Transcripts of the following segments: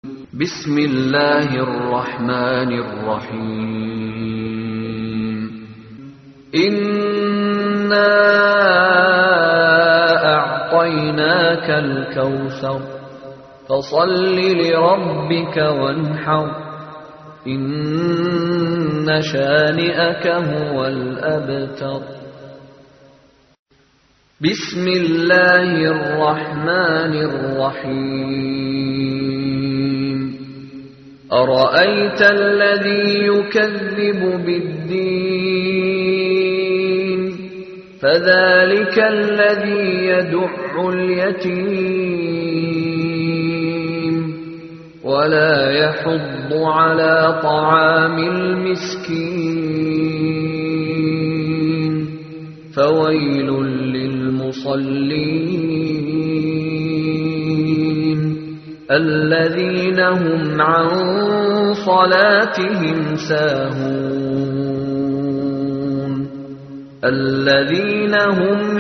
بسم الله الرحمن الرحيم إنا أعطيناك الكوثر فصل لربك وانحر إن شانئك هو الأبتر بسم الله الرحمن الرحيم أرأيت الذي يكذب بالدين فذلك الذي يدع اليتيم ولا يحض على طعام المسكين فويل للمصلين الذين هم عن صلاتهم ساهون الذين هم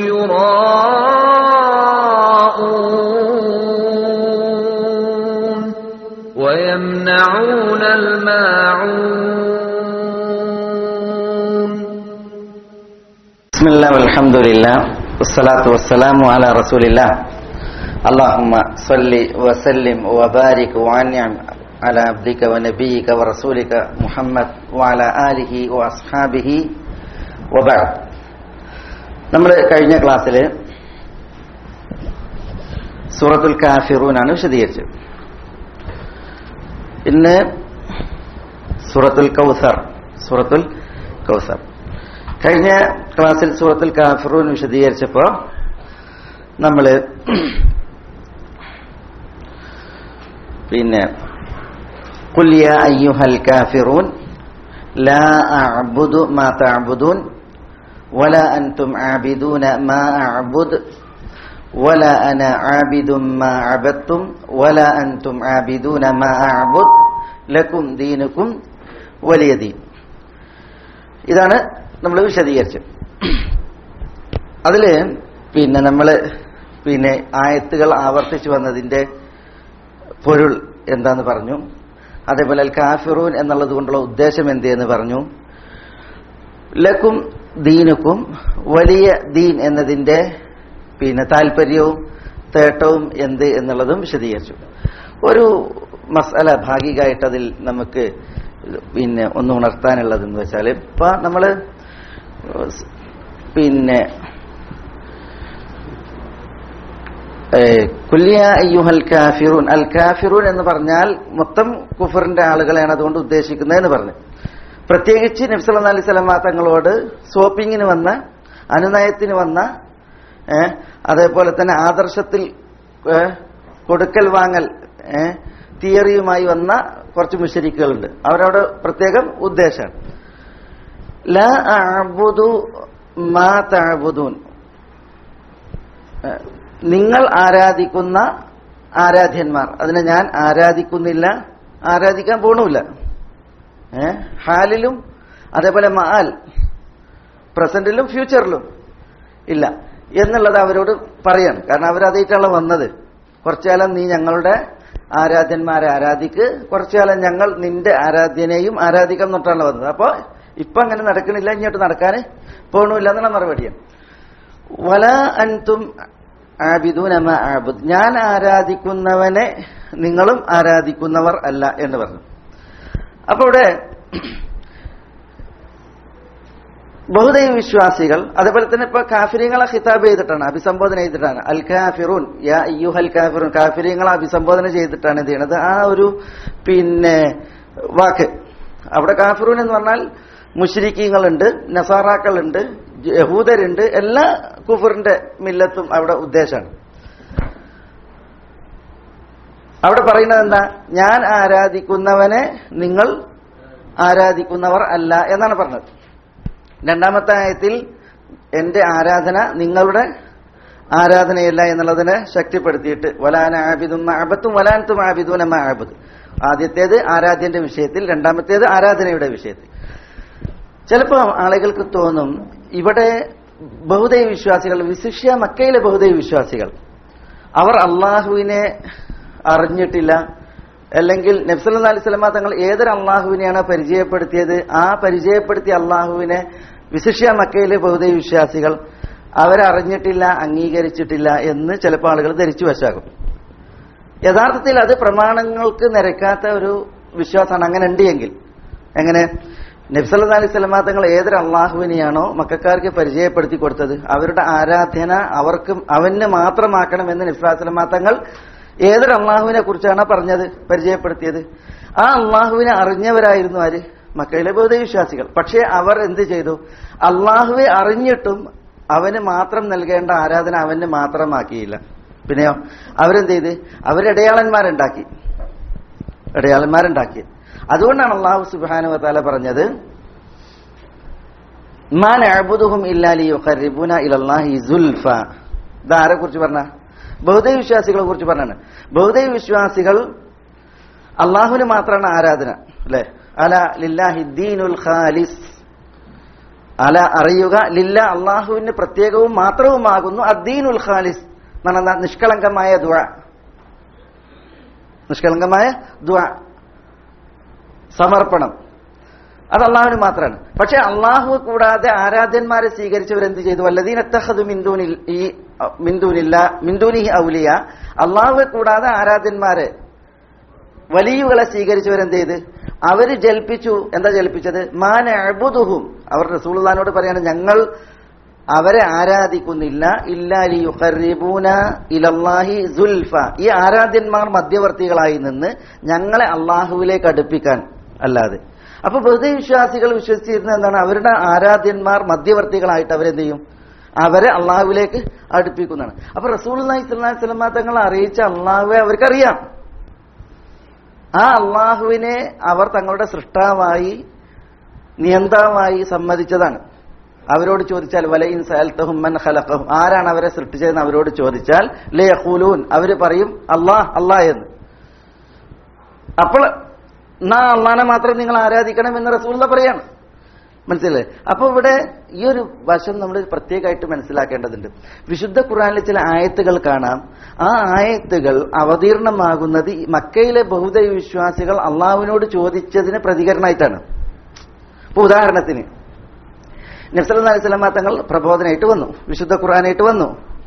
يراءون ويمنعون الماعون بسم الله والحمد لله والصلاة والسلام على رسول الله اللهم صل وسلم وبارك وانعم على عبدك ونبيك ورسولك محمد وعلى آله وأصحابه وبعد നമ്മൾ കഴിഞ്ഞ ക്ലാസ്സിൽ സൂറത്തുൽ കാഫിറൂനാണ് വിശദീകരിച്ചത് ഇന്ന് സൂറത്തുൽ കൗസർ സൂറത്തുൽ കൗസർ കഴിഞ്ഞ ക്ലാസ്സിൽ സൂറത്തുൽ കാഫിറൂൻ വിശദീകരിച്ചപ്പോൾ നമ്മൾ പിന്നെ കുല്യ അയ്യുഹൽ കാഫിറൂൻ ലാ അഅ്ബുദു മാ തഅ്ബുദൂൻ ولا أنتم عابدون ما أعبد ولا أنا عابد ما عبدتم ولا أنتم عابدون ما أعبد لكم دينكم ولي دين ഇതാണ് നമ്മൾ വിശദീകരിച്ചത് അതിൽ പിന്നെ നമ്മൾ പിന്നെ ആയത്തുകൾ ആവർത്തിച്ചു വന്നതിന്റെ പൊരുൾ എന്താന്ന് പറഞ്ഞു അതേപോലെ അൽ കാഫിറൂൻ എന്നുള്ളത് കൊണ്ടുള്ള ഉദ്ദേശം എന്ത് എന്ന് പറഞ്ഞു ലക്കും ദീനുക്കും വലിയ ദീൻ എന്നതിന്റെ പിന്നെ താല്പര്യവും തേട്ടവും എന്ത് എന്നുള്ളതും വിശദീകരിച്ചു ഒരു മസാല ഭാഗികമായിട്ട് അതിൽ നമുക്ക് പിന്നെ ഒന്ന് ഉണർത്താനുള്ളതെന്ന് വെച്ചാൽ ഇപ്പൊ നമ്മള് പിന്നെ കുല്യ അയ്യുഹൽ കാഫിറൂൻ അൽ കാഫിറൂൻ എന്ന് പറഞ്ഞാൽ മൊത്തം കുഫറിന്റെ ആളുകളെയാണ് അതുകൊണ്ട് ഉദ്ദേശിക്കുന്നതെന്ന് പറഞ്ഞു പ്രത്യേകിച്ച് നബ്സല അലൈഹി സ്വലമ തങ്ങളോട് സോപ്പിങ്ങിന് വന്ന അനുനയത്തിന് വന്ന അതേപോലെ തന്നെ ആദർശത്തിൽ കൊടുക്കൽ വാങ്ങൽ തിയറിയുമായി വന്ന കുറച്ച് മുഷരിക്കുകളുണ്ട് അവരോട് പ്രത്യേകം ഉദ്ദേശമാണ് ലാ അഅ്ബുദു മാ തഅ്ബുദൂൻ നിങ്ങൾ ആരാധിക്കുന്ന ആരാധ്യന്മാർ അതിനെ ഞാൻ ആരാധിക്കുന്നില്ല ആരാധിക്കാൻ പോണമില്ല ഹാലിലും അതേപോലെ മാൽ പ്രസന്റിലും ഫ്യൂച്ചറിലും ഇല്ല എന്നുള്ളത് അവരോട് പറയാണ് കാരണം അവരതായിട്ടാണ് വന്നത് കുറച്ചുകാലം നീ ഞങ്ങളുടെ ആരാധ്യന്മാരെ ആരാധിക്ക് കുറച്ചുകാലം ഞങ്ങൾ നിന്റെ ആരാധ്യനെയും ആരാധിക്കാൻ തൊട്ടാണ് വന്നത് അപ്പോ ഇപ്പൊ അങ്ങനെ നടക്കണില്ല ഇങ്ങോട്ട് നടക്കാൻ പോകണമില്ല എന്നുള്ള മറുപടിയാണ് വല അൻതും ആബിദൂനമ ആബുദ് ഞാൻ ആരാധിക്കുന്നവനെ നിങ്ങളും ആരാധിക്കുന്നവർ അല്ല എന്ന് പറഞ്ഞു അപ്പൊ ഇവിടെ ബഹുദൈവ വിശ്വാസികൾ അതേപോലെ തന്നെ ഇപ്പൊ കാഫിര്യങ്ങളെ ഖിതാബ് ചെയ്തിട്ടാണ് അഭിസംബോധന ചെയ്തിട്ടാണ് അൽ കാഫിറൂൻ യാ അയ്യുഹൽ കാഫിറൂൻ കാഫിര്യങ്ങളെ അഭിസംബോധന ചെയ്തിട്ടാണ് എന്ത് ചെയ്യണത് ആ ഒരു പിന്നെ വാക്ക് അവിടെ കാഫിറൂൻ എന്ന് പറഞ്ഞാൽ മുഷരിക്കീങ്ങളുണ്ട് നസാറാക്കളുണ്ട് യഹൂദരുണ്ട് എല്ലാ കുഫറിന്റെ മില്ലത്തും അവിടെ ഉദ്ദേശമാണ് അവിടെ പറയുന്നത് എന്താ ഞാൻ ആരാധിക്കുന്നവനെ നിങ്ങൾ ആരാധിക്കുന്നവർ അല്ല എന്നാണ് പറഞ്ഞത് രണ്ടാമത്തെ ആയത്തിൽ എന്റെ ആരാധന നിങ്ങളുടെ ആരാധനയല്ല എന്നുള്ളതിനെ ശക്തിപ്പെടുത്തിയിട്ട് വലാന ആബിദും ആബത്തും വലാനത്തും ആബിദുനമ്മ ആബദ് ആദ്യത്തേത് ആരാധ്യന്റെ വിഷയത്തിൽ രണ്ടാമത്തേത് ആരാധനയുടെ വിഷയത്തിൽ ചിലപ്പോൾ ആളുകൾക്ക് തോന്നും ഇവിടെ ബഹുദൈവ വിശ്വാസികൾ വിശിഷ്യ മക്കയിലെ ബഹുദൈവ വിശ്വാസികൾ അവർ അള്ളാഹുവിനെ അറിഞ്ഞിട്ടില്ല അല്ലെങ്കിൽ നബ്സല്ലാ അലൈഹി സ്വലമ തങ്ങൾ ഏതൊരു അള്ളാഹുവിനെയാണ് പരിചയപ്പെടുത്തിയത് ആ പരിചയപ്പെടുത്തിയ അള്ളാഹുവിനെ വിശിഷ്യ മക്കയിലെ ബഹുദൈവ വിശ്വാസികൾ അവരറിഞ്ഞിട്ടില്ല അംഗീകരിച്ചിട്ടില്ല എന്ന് ചിലപ്പോൾ ആളുകൾ ധരിച്ചു വശാകും യഥാർത്ഥത്തിൽ അത് പ്രമാണങ്ങൾക്ക് നിരക്കാത്ത ഒരു വിശ്വാസമാണ് അങ്ങനെ ഉണ്ട് എങ്കിൽ എങ്ങനെ നബ്സല്ലാ അലൈഹി സ്വലമ തങ്ങൾ ഏതൊരു അള്ളാഹുവിനെയാണോ മക്കാർക്ക് പരിചയപ്പെടുത്തി കൊടുത്തത് അവരുടെ ആരാധന അവർക്ക് അവന് മാത്രമാക്കണമെന്ന് നബ്സല്ലാ സ്വലമ തങ്ങൾ ഏതൊരു അള്ളാഹുവിനെ കുറിച്ചാണ് പറഞ്ഞത് പരിചയപ്പെടുത്തിയത് ആ അള്ളാഹുവിനെ അറിഞ്ഞവരായിരുന്നു ആര് മക്കയിലെ ബൗദ്ധ വിശ്വാസികൾ പക്ഷേ അവർ എന്ത് ചെയ്തു അള്ളാഹുവെ അറിഞ്ഞിട്ടും അവന് മാത്രം നൽകേണ്ട ആരാധന അവന് മാത്രമാക്കിയില്ല പിന്നെയോ അവരെന്ത് ചെയ്ത് അവരിടയാളന്മാരുണ്ടാക്കി ഇടയാളന്മാരുണ്ടാക്കി അതുകൊണ്ടാണ് അള്ളാഹു സുബാനു താല പറഞ്ഞത് മാൻ അഅബുദുഹും ഇല്ലാലി യുഖർരിബുന ഇലല്ലാഹി സുൽഫ ഇതാരെ കുറിച്ച് പറഞ്ഞ ബൗദ്ധ വിശ്വാസികളെ കുറിച്ച് പറഞ്ഞാണ് ബൗദ്ധ വിശ്വാസികൾ അള്ളാഹുവിന് മാത്രമാണ് ആരാധന അല്ലെ അല ലില്ലാഹി ദീനുൽ ഖാലിസ് അല അറിയുക ലില്ല അള്ളാഹുവിന് പ്രത്യേകവും മാത്രവുമാകുന്നു അദ്ദീനുൽ ഖാലിസ് എന്നാണ് എന്താ നിഷ്കളങ്കമായ ദുവ നിഷ്കളങ്കമായ ദുവ സമർപ്പണം അത് അള്ളാഹുവിന് മാത്രമാണ് പക്ഷെ അള്ളാഹു കൂടാതെ ആരാധ്യന്മാരെ സ്വീകരിച്ചവരെന്ത് ചെയ്തു വല്ലദീൻ അത്തഹദു മിന്ദൂനിൽ ഈ മിന്ദൂനില്ല മിന്ദൂനിഹി ഔലിയ അള്ളാഹുവെ കൂടാതെ ആരാധ്യന്മാരെ വലിയുകളെ സ്വീകരിച്ചവരെന്ത് ചെയ്ത് അവര് ജൽപ്പിച്ചു എന്താ ജൽപ്പിച്ചത് മാന അബുദുഹും അവർ റസൂൽദാനോട് പറയാണ് ഞങ്ങൾ അവരെ ആരാധിക്കുന്നില്ല ഇല്ലാലി യുഖർരിബൂന ഇലല്ലാഹി സുൽഫ ഈ ആരാധ്യന്മാർ മധ്യവർത്തികളായി നിന്ന് ഞങ്ങളെ അള്ളാഹുവിലേക്ക് അടുപ്പിക്കാൻ അല്ലാതെ അപ്പൊ ബൗദ്ധവിശ്വാസികൾ വിശ്വസിച്ചിരുന്ന എന്താണ് അവരുടെ ആരാധ്യന്മാർ മധ്യവർത്തികളായിട്ട് അവരെന്ത് ചെയ്യും അവരെ അള്ളാഹുവിലേക്ക് അടുപ്പിക്കുന്നതാണ് അപ്പൊ റസൂൽ അള്ളാഹി സ്വലമാ തങ്ങൾ അറിയിച്ച അള്ളാഹുവെ അവർക്കറിയാം ആ അള്ളാഹുവിനെ അവർ തങ്ങളുടെ സൃഷ്ടാവായി നിയന്താവായി സമ്മതിച്ചതാണ് അവരോട് ചോദിച്ചാൽ വലയിൻ സയൽത്തഹും മൻ ഖലഖഹും ആരാണ് അവരെ സൃഷ്ടിച്ചതെന്ന് അവരോട് ചോദിച്ചാൽ ലേ യഖൂലൂൻ അവര് പറയും അള്ളാഹ് അള്ളാഹ് എന്ന് അപ്പോൾ നാ അള്ളാനെ മാത്രം നിങ്ങൾ ആരാധിക്കണം എന്ന് റസൂള്ള പറയാണ് മനസ്സിലല്ലേ അപ്പൊ ഇവിടെ ഈ ഒരു വശം നമ്മൾ പ്രത്യേകമായിട്ട് മനസ്സിലാക്കേണ്ടതുണ്ട് വിശുദ്ധ ഖുറാനിലെ ചില ആയത്തുകൾ കാണാം ആ ആയത്തുകൾ അവതീർണമാകുന്നത് ഈ മക്കയിലെ ബഹുദൈവ വിശ്വാസികൾ അള്ളാഹുവിനോട് ചോദിച്ചതിന് പ്രതികരണമായിട്ടാണ് ഇപ്പൊ ഉദാഹരണത്തിന് നബ്സല്ലാ അലൈഹി സ്വലാമ തങ്ങൾ പ്രബോധനമായിട്ട് വന്നു വിശുദ്ധ ഖുർആനായിട്ട് വന്നു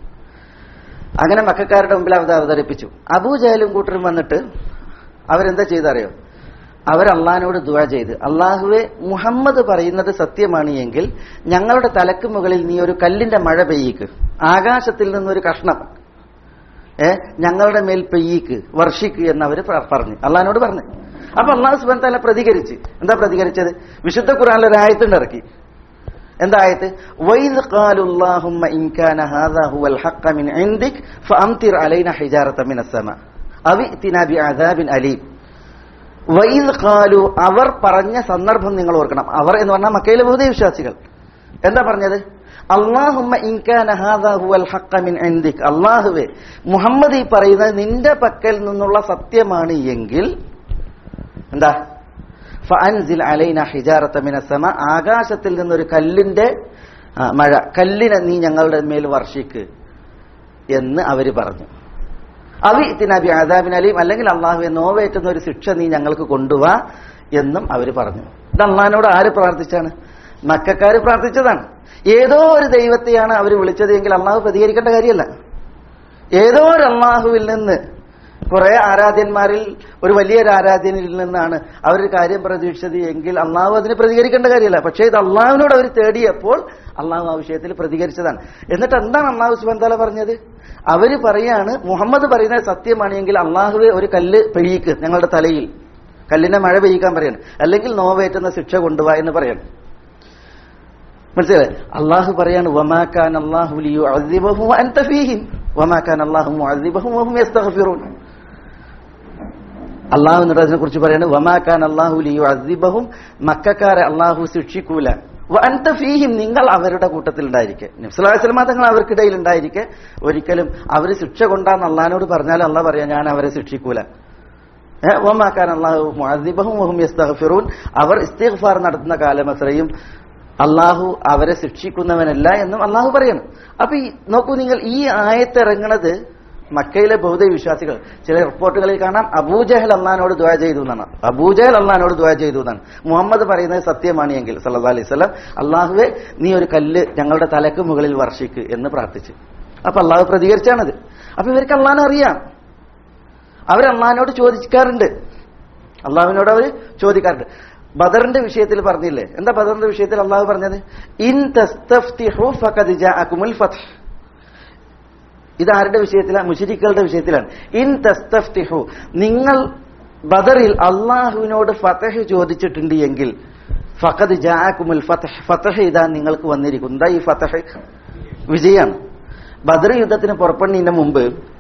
അങ്ങനെ മക്കാരുടെ മുമ്പിൽ അവർ അവതരിപ്പിച്ചു അബൂജഹലും കൂട്ടരും വന്നിട്ട് അവരെന്താ ചെയ്തറിയോ അവർ അള്ളഹാനോട് ദുവ ചെയ്ത് അള്ളാഹുവെ മുഹമ്മദ് പറയുന്നത് സത്യമാണ് എങ്കിൽ ഞങ്ങളുടെ തലക്ക് മുകളിൽ നീ ഒരു കല്ലിന്റെ മഴ പെയ്യിക്ക് ആകാശത്തിൽ നിന്നൊരു കഷ്ണം ഏ ഞങ്ങളുടെ മേൽ പെയ്യിക്ക് വർഷിക്ക് എന്ന് അവർ പറഞ്ഞു അള്ളഹാനോട് പറഞ്ഞു അപ്പൊ അള്ളാഹു സുബാൻ തല പ്രതികരിച്ച് എന്താ പ്രതികരിച്ചത് വിശുദ്ധ ഖുറാനിൽ ഒരു ആയത്തുണ്ട് ഇറക്കി എന്താ ആയത്ത് വൈദ് ഖാലുല്ലാഹുമ്മ ഇൻ കാന ഹാദാ ഹുവൽ ഹഖ്ഖ മിൻ ഇൻദിക് ഫഅംതിർ അലൈന ഹിജാറത മിനസ് സമ അവിതിനാ ബിഅദാബിൻ അലീം വൈദ് ഖാലു അവർ പറഞ്ഞ സന്ദർഭം നിങ്ങൾ ഓർക്കണം അവർ എന്ന് പറഞ്ഞാൽ മക്കയിലെ ബഹുദൈവ വിശ്വാസികൾ എന്താ പറഞ്ഞത് അള്ളാഹുമ്മ ഇൻകാന ഹാദാ ഹുവൽ ഹഖ്ഖ മിൻ ഇൻദിക് അള്ളാഹുവേ മുഹമ്മദ് ഈ പറയുന്നത് നിന്റെ പക്കൽ നിന്നുള്ള സത്യമാണ് എങ്കിൽ എന്താ ഫഅൻസിൽ അലൈന ഹിജാറത മിനസ്സമ ആകാശത്തിൽ നിന്നൊരു കല്ലിന്റെ ആ, മഴ കല്ലിനെ നീ ഞങ്ങളുടെ മേൽ വർഷിക്ക് എന്ന് അവര് പറഞ്ഞു അവിത്തിനബി ആദാബിൻ അലീം അല്ലെങ്കിൽ അള്ളാഹുവെ നോവേറ്റുന്ന ഒരു ശിക്ഷ നീ ഞങ്ങൾക്ക് കൊണ്ടുവാ എന്നും അവർ പറഞ്ഞു ഇത് അള്ളഹാനോട് ആര് പ്രാർത്ഥിച്ചാണ് മക്കാര് പ്രാർത്ഥിച്ചതാണ് ഏതോ ഒരു ദൈവത്തെയാണ് അവർ വിളിച്ചത് എങ്കിൽ അള്ളാഹു പ്രതികരിക്കേണ്ട കാര്യമല്ല ഏതോ ഒരു അള്ളാഹുവിൽ നിന്ന് കുറെ ആരാധ്യന്മാരിൽ ഒരു വലിയൊരു ആരാധ്യനിൽ നിന്നാണ് അവർ കാര്യം പ്രതീക്ഷിച്ചത് എങ്കിൽ അള്ളാഹു അതിന് പ്രതികരിക്കേണ്ട കാര്യമല്ല പക്ഷേ ഇത് അള്ളാഹുവിനോട് അവർ തേടിയപ്പോൾ അള്ളാഹു ആ വിഷയത്തിൽ പ്രതികരിച്ചതാണ് എന്നിട്ട് എന്താണ് അള്ളാഹു സുബാൻ തല പറഞ്ഞത് അവര് പറയാണ് മുഹമ്മദ് പറയുന്നത് സത്യമാണ് എങ്കിൽ അള്ളാഹുവെ ഒരു കല്ല് പെയ്യിക്ക് ഞങ്ങളുടെ തലയിൽ കല്ലിനെ മഴ പെയ്യിക്കാൻ പറയാണ് അല്ലെങ്കിൽ നോവേറ്റുന്ന ശിക്ഷ കൊണ്ടുപോവാ എന്ന് പറയാണ് മനസ്സിലായി അള്ളാഹു പറയാണ് വമാക്കാൻ അള്ളാഹു ലിയു അസിബഹു അൻത ഫീഹിം വമാക്കാൻ അള്ളാഹു മുഅസിബഹും വഹും യസ്തഗ്ഫിറൂൻ അള്ളാഹു എന്നതിനെ കുറിച്ച് പറയാണ് വമാക്കാൻ അള്ളാഹു ലിയു അസിബഹും മക്കാരെ അള്ളാഹു ശിക്ഷിക്കൂല അൻത ഫീഹിം നിങ്ങൾ അവരുടെ കൂട്ടത്തിൽ ഉണ്ടായിരിക്കെ നബ്സുല്ലാസ്ലമ തങ്ങൾ അവർക്കിടയിൽ ഉണ്ടായിരിക്കെ ഒരിക്കലും അവർ ശിക്ഷ കൊണ്ടാന്ന് അള്ളഹാനോട് പറഞ്ഞാൽ അള്ളാഹ് പറയാ ഞാൻ അവരെ ശിക്ഷിക്കൂല ഓമാക്കാൻ അള്ളാഹു മുഅസിബഹും വഹും യസ്തഗ്ഫിറൂൻ അവർ ഇസ്തിഗ്ഫാർ നടത്തുന്ന കാലം അത്രയും അള്ളാഹു അവരെ ശിക്ഷിക്കുന്നവനല്ല എന്നും അള്ളാഹു പറയണം അപ്പൊ ഈ നോക്കൂ നിങ്ങൾ ഈ ആയത്ത് ഇറങ്ങണത് മക്കയിലെ ബൗദ്ധ വിശ്വാസികൾ ചില റിപ്പോർട്ടുകളിൽ കാണാം അബൂജഹൽ അള്ളഹാനോട് ദ്വാ ചെയ്തു എന്നാണ് അബൂജഹൽ അള്ളഹാനോട് ദ്വാ ചെയ്തു എന്നാണ് മുഹമ്മദ് പറയുന്നത് സത്യമാണ് എങ്കിൽ സല്ലാ അലൈഹി സ്വലം അള്ളാഹുവെ നീ ഒരു കല്ല് ഞങ്ങളുടെ തലക്ക് മുകളിൽ വർഷിക്ക് എന്ന് പ്രാർത്ഥിച്ചു അപ്പൊ അള്ളാഹു പ്രതികരിച്ചാണത് അപ്പൊ ഇവർക്ക് അള്ളഹാനെ അറിയാം അവർ അള്ളഹാനോട് ചോദിക്കാറുണ്ട് അള്ളാഹുവിനോട് അവർ ചോദിക്കാറുണ്ട് ബദറിന്റെ വിഷയത്തിൽ പറഞ്ഞില്ലേ എന്താ ബദറിന്റെ വിഷയത്തിൽ അള്ളാഹു പറഞ്ഞത് ഇൻ തസ്തഫ്തിഹു ഫഖദ് ജാഅകുമുൽ ഫത്ഹ് ഇത് ആരുടെ വിഷയത്തിലാണ് മുഷിരിക്കളുടെ വിഷയത്തിലാണ് ഇൻ തസ്തഫ്തിഹു നിങ്ങൾ ബദറിൽ അള്ളാഹുവിനോട് ഫതഹ് ചോദിച്ചിട്ടുണ്ട് എങ്കിൽ ഫഖദ് ജാഅകുമുൽ ഫതഹ് ഫതഹ് ഇതാ നിങ്ങൾക്ക് വന്നിരിക്കും എന്താ ഈ ഫതഹ് വിജയാണ് ബദർ യുദ്ധത്തിന് പുറപ്പെടുന്നതിന് മുമ്പ്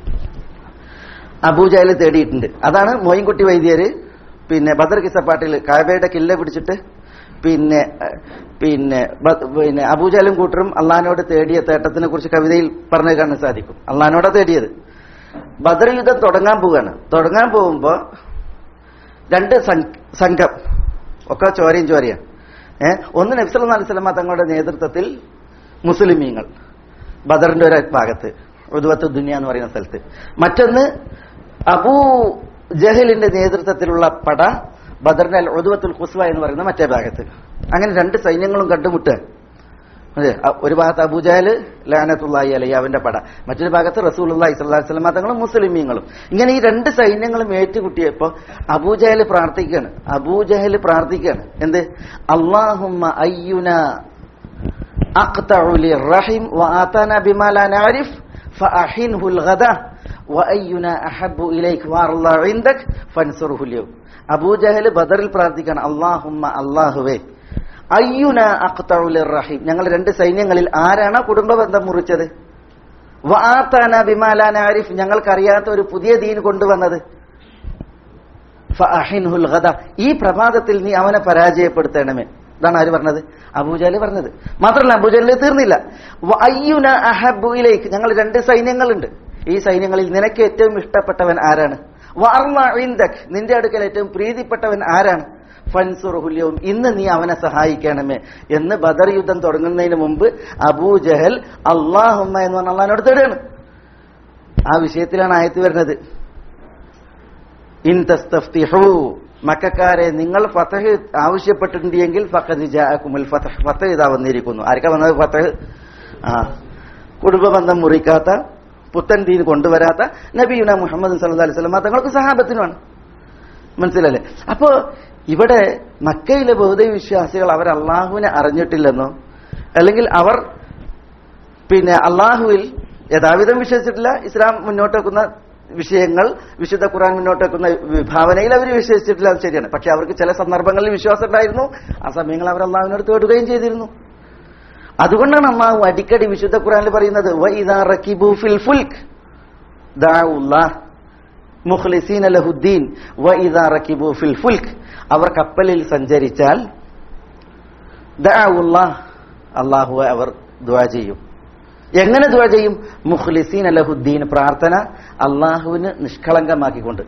അബൂജാല് തേടിയിട്ടുണ്ട് അതാണ് മോയിൻകുട്ടി വൈദ്യര് പിന്നെ ബദർ കിസപ്പാട്ടിൽ കാബയുടെ കില്ല പിടിച്ചിട്ട് പിന്നെ അഹ്, പിന്നെ ബ- പിന്നെ അബൂജാലും കൂട്ടരും അള്ളഹാനോട് തേടിയ തേട്ടത്തിനെ കുറിച്ച് കവിതയിൽ പറഞ്ഞു കാണാൻ സാധിക്കും അള്ളഹാനോടാ തേടിയത് ബദർ യുദ്ധം തുടങ്ങാൻ പോവുകയാണ് തുടങ്ങാൻ പോകുമ്പോ രണ്ട് സം- സംഘം ഒക്കെ ചോരയും ചോരയാണ് ഏഹ് ഒന്ന് നബ്സല്ലാ അലൈഹി സ്വലമ തങ്ങളുടെ നേതൃത്വത്തിൽ മുസ്ലിമീങ്ങൾ ബദറിന്റെ ഒരു ഭാഗത്ത് ഉദ്വത്ത് ദുനിയ എന്ന് പറയുന്ന സ്ഥലത്ത് മറ്റൊന്ന് അബൂ ജഹലിന്റെ നേതൃത്വത്തിലുള്ള പട ബദറിന്റെ അൽ ഉദ്വത്തുൽ ഖുസ്വ എന്ന് പറയുന്ന മറ്റേ ഭാഗത്ത് അങ്ങനെ രണ്ട് സൈന്യങ്ങളും കണ്ടുമുട്ടുക അതെ അ- ഒരു ഭാഗത്ത് അബൂജഹൽ ലാനത്തുള്ളാഹി അലൈ അവന്റെ പട മറ്റൊരു ഭാഗത്ത് റസൂലുള്ളാഹി സ്വല്ലല്ലാഹി അലൈഹി വസല്ലം തങ്ങളും മുസ്ലിമീങ്ങളും ഇങ്ങനെ ഈ രണ്ട് സൈന്യങ്ങളും ഏറ്റുമുട്ടിയപ്പോ അബൂജഹൽ പ്രാർത്ഥിക്കുകയാണ് അബൂജഹൽ പ്രാർത്ഥിക്കുകയാണ് എന്ത് അള്ളാഹുമ്മ അയ്യുന أقطع للرحم وآتانا بما لا نعرف فأحنه الغدا وأينا أحب إليك وأرضى عندك فانصره اليوم അബൂ ജഹൽ ബദറിൽ പ്രാർത്ഥിക്കാണ് അള്ളാഹുമ്മ അള്ളാഹുവേ അയ്യുന അഖ്തഉൽ റഹീം ഞങ്ങൾ രണ്ട് സൈന്യങ്ങളിൽ ആരാണ് കുടുംബ ബന്ധം മുറിച്ചത് വആതാന ബിമാലാന ആരിഫ് ഞങ്ങൾക്കറിയാത്ത ഒരു പുതിയ ദീൻ കൊണ്ടുവന്നത് ഫഅഹിൻഹുൽ ഗദ ഈ പ്രഭാതത്തിൽ നീ അവനെ പരാജയപ്പെടുത്തണമേ ഇതാണ് ആര് പറഞ്ഞത് അബൂജാല് പറഞ്ഞത് മാത്രമല്ല അബൂജാലിൽ തീർന്നില്ല വ അയ്യുന അഹബ്ബു ഇലൈക്ക് ഞങ്ങൾ രണ്ട് സൈന്യങ്ങളുണ്ട് ഈ സൈന്യങ്ങളിൽ നിനക്ക് ഏറ്റവും ഇഷ്ടപ്പെട്ടവൻ ആരാണ് വാർമ ഇൻദക് നിന്റെ അടുക്കൽ ഏറ്റവും പ്രീതിപ്പെട്ടവൻ ആരാണ് ഫൻസുറുഹുല്യവും ഇന്ന് നീ അവനെ സഹായിക്കണമേ എന്ന് ബദർ യുദ്ധം തുടങ്ങുന്നതിന് മുമ്പ് അബൂജഹൽ അള്ളാഹുമ്മ എന്ന് പറഞ്ഞ അള്ളഹാനോട് തേടുകയാണ് ആ വിഷയത്തിലാണ് ആയത്ത് വരുന്നത് ഇൻ തസ്തഫ്തിഹു മക്കാരെ നിങ്ങൾ ഫതഹ് ആവശ്യപ്പെട്ടിട്ടുണ്ട് എങ്കിൽ ഫഖദ് ജാഅകുമുൽ ഫതഹ് ഫതഹ് ഇതാ വന്നിരിക്കുന്നു ആർക്കാ വന്നത് ഫതഹ് ആ കുടുംബ ബന്ധം മുറിക്കാത്ത പുത്തൻ ദീൻ കൊണ്ടുവരാത്ത നബിയുന മുഹമ്മദ് സല്ലല്ലാഹു അലൈഹി വസല്ലം തങ്ങൾക്ക് സഹാബത്തിനുമാണ് മനസ്സിലല്ലേ അപ്പോ ഇവിടെ മക്കയിലെ ബൗദ്ധ വിശ്വാസികൾ അവർ അള്ളാഹുവിനെ അറിഞ്ഞിട്ടില്ലെന്നോ അല്ലെങ്കിൽ അവർ പിന്നെ അള്ളാഹുവിൽ യഥാവിധം വിശ്വസിച്ചിട്ടില്ല ഇസ്ലാം മുന്നോട്ട് വെക്കുന്ന വിഷയങ്ങൾ വിശുദ്ധ ഖുർആൻ മുന്നോട്ട് വെക്കുന്ന വിഭാവനയിൽ അവർ വിശ്വസിച്ചിട്ടില്ല അത് ശരിയാണ് പക്ഷെ അവർക്ക് ചില സന്ദർഭങ്ങളിൽ വിശ്വാസം ഉണ്ടായിരുന്നു ആ സമയങ്ങൾ അവർ അള്ളാഹുവിനോട് തേടുകയും ചെയ്തിരുന്നു അതുകൊണ്ടാണ് അള്ളാഹു അടിക്കടി വിശുദ്ധ ഖുർആനിൽ പറയുന്നത് വഇദാ റകിബു ഫിൽ ഫുൽക് ദാഉല്ലാഹ് മുഖ്ലിസീന ലഹുദ്ദീൻ വഇദാ റകിബു ഫിൽ ഫുൽക് അവർ കപ്പലിൽ സഞ്ചരിച്ചാൽ ദാഉല്ലാഹ് അള്ളാഹുവെ അവർ ദുആ ചെയ്യും എങ്ങനെ ദുആ ചെയ്യും മുഖ്ലിസീൻ ലഹുദ്ദീൻ പ്രാർത്ഥന അള്ളാഹുവിന് നിഷ്കളങ്കമാക്കിക്കൊണ്ട്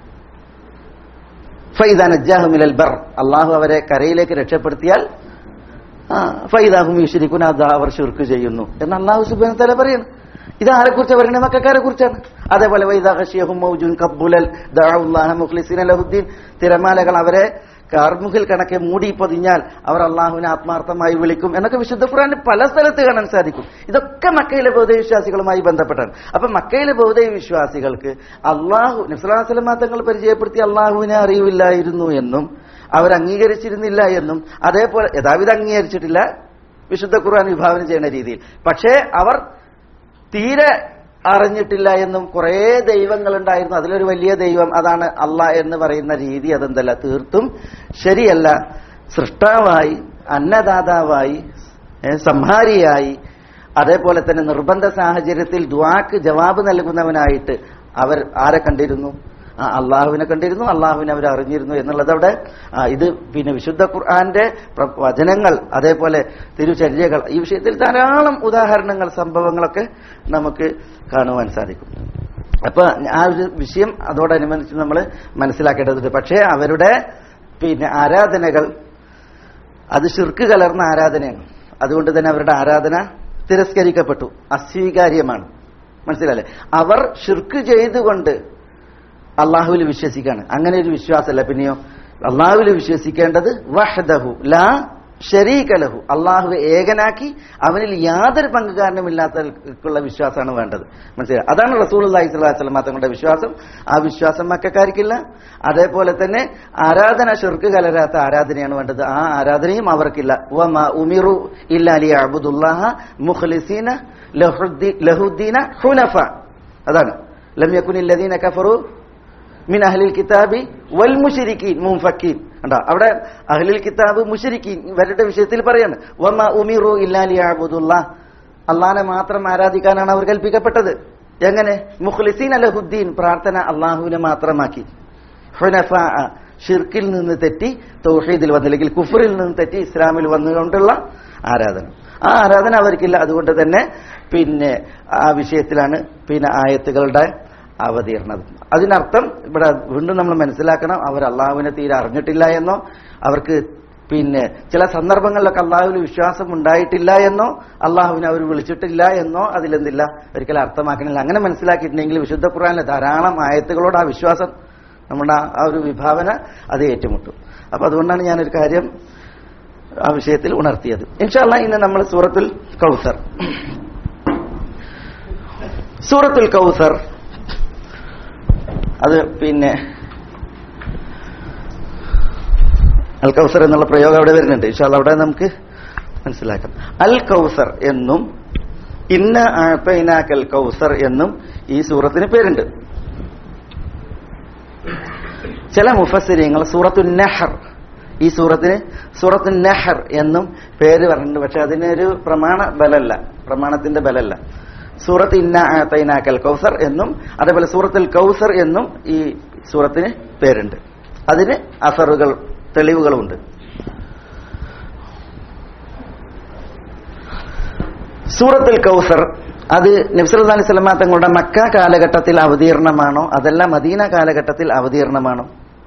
ഫൈദ നജ്ജാഹു മിനൽ ബർ അള്ളാഹു അവരെ കരയിലേക്ക് രക്ഷപ്പെടുത്തിയാൽ ആ, ഫൈദാഹും യുശ്രിക്കുന അത് അവർ ശുർക്ക് ചെയ്യുന്നു എന്ന് അള്ളാഹു സുബാന തല പറയുന്നു ഇത് ആരെ കുറിച്ച് പറയുന്നത് മക്കാരെ കുറിച്ചാണ് അതേപോലെ വൈദാഹഷിയഹും മൗജുൻ കബ്ബുലൽ ദഅഉല്ലാഹ മുഖ്ലിസീന ലഹുദ്ദീൻ തിരമാലകൾ അവരെ കാർമുകിൽ കണക്കെ മൂടി പൊതിഞ്ഞാൽ അവർ അള്ളാഹുവിനെ ആത്മാർത്ഥമായി വിളിക്കും എന്നൊക്കെ വിശുദ്ധ ഖുർആനിൽ പല സ്ഥലത്ത് കാണാൻ സാധിക്കും ഇതൊക്കെ മക്കയിലെ ബൗദ്ധ വിശ്വാസികളുമായി ബന്ധപ്പെട്ടാണ് അപ്പൊ മക്കയിലെ ബൗദ്ധ വിശ്വാസികൾക്ക് അള്ളാഹു നബ്സലാസ്ലമാ തങ്ങൾ പരിചയപ്പെടുത്തി അള്ളാഹുവിനെ അറിയില്ലായിരുന്നു എന്നും അവർ അംഗീകരിച്ചിരുന്നില്ല എന്നും അതേപോലെ യഥാവിധ അംഗീകരിച്ചിട്ടില്ല വിശുദ്ധ ഖുർആൻ വിഭാവന ചെയ്യുന്ന രീതിയിൽ പക്ഷേ അവർ തീരെ അറിഞ്ഞിട്ടില്ല എന്നും കുറേ ദൈവങ്ങളുണ്ടായിരുന്നു അതിലൊരു വലിയ ദൈവം അതാണ് അല്ല എന്ന് പറയുന്ന രീതി അതെന്തല്ല തീർത്തും ശരിയല്ല സൃഷ്ടാവായി അന്നദാതാവായി ഏ, സംഹാരിയായി അതേപോലെ തന്നെ നിർബന്ധ സാഹചര്യത്തിൽ ദ്വാക്ക് ജവാബ് നൽകുന്നവനായിട്ട് അവർ ആരെ കണ്ടിരുന്നു ആ, അള്ളാഹുവിനെ കണ്ടിരുന്നു അള്ളാഹുവിനെ അവർ അറിഞ്ഞിരുന്നു എന്നുള്ളത് അവിടെ ആ, ഇത് പിന്നെ വിശുദ്ധ ഖുർആന്റെ പ്ര- വചനങ്ങൾ അതേപോലെ തിരുചര്യകൾ ഈ വിഷയത്തിൽ ധാരാളം ഉദാഹരണങ്ങൾ സംഭവങ്ങളൊക്കെ നമുക്ക് കാണുവാൻ സാധിക്കും അപ്പൊ ആ ഒരു വിഷയം അതോടനുബന്ധിച്ച് നമ്മൾ മനസ്സിലാക്കേണ്ടതുണ്ട് പക്ഷേ അവരുടെ പിന്നെ ആരാധനകൾ അത് ശിർക്ക് കലർന്ന ആരാധനയാണ് അതുകൊണ്ട് തന്നെ അവരുടെ ആരാധന തിരസ്കരിക്കപ്പെട്ടു അസ്വീകാര്യമാണ് മനസ്സിലല്ലേ അവർ ഷിർക്ക് ചെയ്തുകൊണ്ട് അള്ളാഹുവിൽ വിശ്വസിക്കാണ് അങ്ങനെ ഒരു വിശ്വാസമല്ല പിന്നെയോ അള്ളാഹുവിൽ വിശ്വസിക്കേണ്ടത് വഹദഹു ലാ ഷരീകലഹു അള്ളാഹു ഏകനാക്കി അവനിൽ യാതൊരു പങ്കുകാരനുമില്ലാത്തവർക്കുള്ള വിശ്വാസമാണ് വേണ്ടത് മനസ്സിലായി അതാണ് റസൂൽ അള്ളാഹി സ്വലാസ്ലം തങ്ങളുടെ വിശ്വാസം ആ വിശ്വാസം മക്കാർക്കില്ല അതേപോലെ തന്നെ ആരാധന ഷിർക്ക് കലരാത്ത ആരാധനയാണ് വേണ്ടത് ആ ആരാധനയും അവർക്കില്ല വമാ ഉമിറു ഇല്ലാലി അബുദുല്ലാഹ മുഖ്ലിസീന ലഹുദ്ദീ- ലഹുദ്ദീന ഹുനഫ അതാണ് ലം യകുനില്ലദീന കഫറു മിൻ അഹ്ലിൽ കിതാബി വൽ മുശരിക്കീൻ മുൻഫക്കീൻ കണ്ടോ അവിടെ അഹ്ലിൽ കിതാബ് മുശരിക്കീൻ ഇവരുടെ വിഷയത്തിൽ പറയാണ് വമ ഉമിറു ഇല്ലാലി അബുദുല്ലാ അള്ളാനെ മാത്രം ആരാധിക്കാനാണ് അവർ കൽപ്പിക്കപ്പെട്ടത് എങ്ങനെ മുഖ്ലിസീൻ അലഹുദ്ദീൻ പ്രാർത്ഥന അള്ളാഹുവിനെ മാത്രമാക്കി ഹുനഫ ഷിർക്കിൽ നിന്ന് തെറ്റി തൗഹീദിൽ വന്നില്ലെങ്കിൽ കുഫറിൽ നിന്ന് തെറ്റി ഇസ്ലാമിൽ വന്നുകൊണ്ടുള്ള ആരാധന ആ ആരാധന അവർക്കില്ല അതുകൊണ്ട് തന്നെ പിന്നെ ആ വിഷയത്തിലാണ് പിന്നെ ആയത്തുകളുടെ അവതീർണത് അതിനർത്ഥം ഇവിടെ വീണ്ടും നമ്മൾ മനസ്സിലാക്കണം അവർ അള്ളാഹുവിനെ തീരെ അറിഞ്ഞിട്ടില്ല എന്നോ അവർക്ക് പിന്നെ ചില സന്ദർഭങ്ങളിലൊക്കെ അള്ളാഹുവിന് വിശ്വാസം ഉണ്ടായിട്ടില്ല എന്നോ അള്ളാഹുവിനെ അവർ വിളിച്ചിട്ടില്ല എന്നോ അതിലെന്തില്ല ഒരിക്കലും അർത്ഥമാക്കണില്ല അങ്ങനെ മനസ്സിലാക്കിയിട്ടുണ്ടെങ്കിൽ വിശുദ്ധ ഖുറാനിലെ ധാരാളം ആയത്തുകളോട് ആ വിശ്വാസം നമ്മുടെ ആ- ആ ഒരു വിഭാവന അത് ഏറ്റുമുട്ടും അപ്പൊ അതുകൊണ്ടാണ് ഞാനൊരു കാര്യം ആ വിഷയത്തിൽ ഉണർത്തിയത് ഇൻഷാല്ല ഇന്ന് നമ്മൾ സൂറത്തുൽ കൗസർ സൂറത്തുൽ കൗസർ അത് പിന്നെ അൽ കൗസർ എന്നുള്ള പ്രയോഗം അവിടെ വരുന്നുണ്ട് ഇൻഷാല്ല അവിടെ നമുക്ക് മനസ്സിലാക്കാം അൽ കൗസർ എന്നും ഇന്ന ആഴ്പൈനാക്കൽ കൗസർ എന്നും ഈ സൂറത്തിന് പേരുണ്ട് ചില മുഫസ്സിരിങ്ങൾ സൂറത്തു നെഹർ ഈ സൂറത്തിന് സൂറത്തു നെഹർ എന്നും പേര് പറഞ്ഞിട്ടുണ്ട് പക്ഷെ അതിനൊരു പ്രമാണ ബലല്ല പ്രമാണത്തിന്റെ ബലല്ല സൂറത്ത് ഇന്ന ആത്തൈനാക്കൽ കൗസർ എന്നും അതേപോലെ സൂറത്തുൽ കൗസർ എന്നും ഈ സൂറത്തിന് പേരുണ്ട് അതിന് അസറുകൾ തെളിവുകളുണ്ട് സൂറത്തുൽ കൗസർ അത് നബ്സല്ലാ അലൈഹി സ്വലമ തങ്ങളുടെ മക്ക കാലഘട്ടത്തിൽ അവതീർണമാണോ അതല്ല മദീന കാലഘട്ടത്തിൽ അവതീർണമാണോ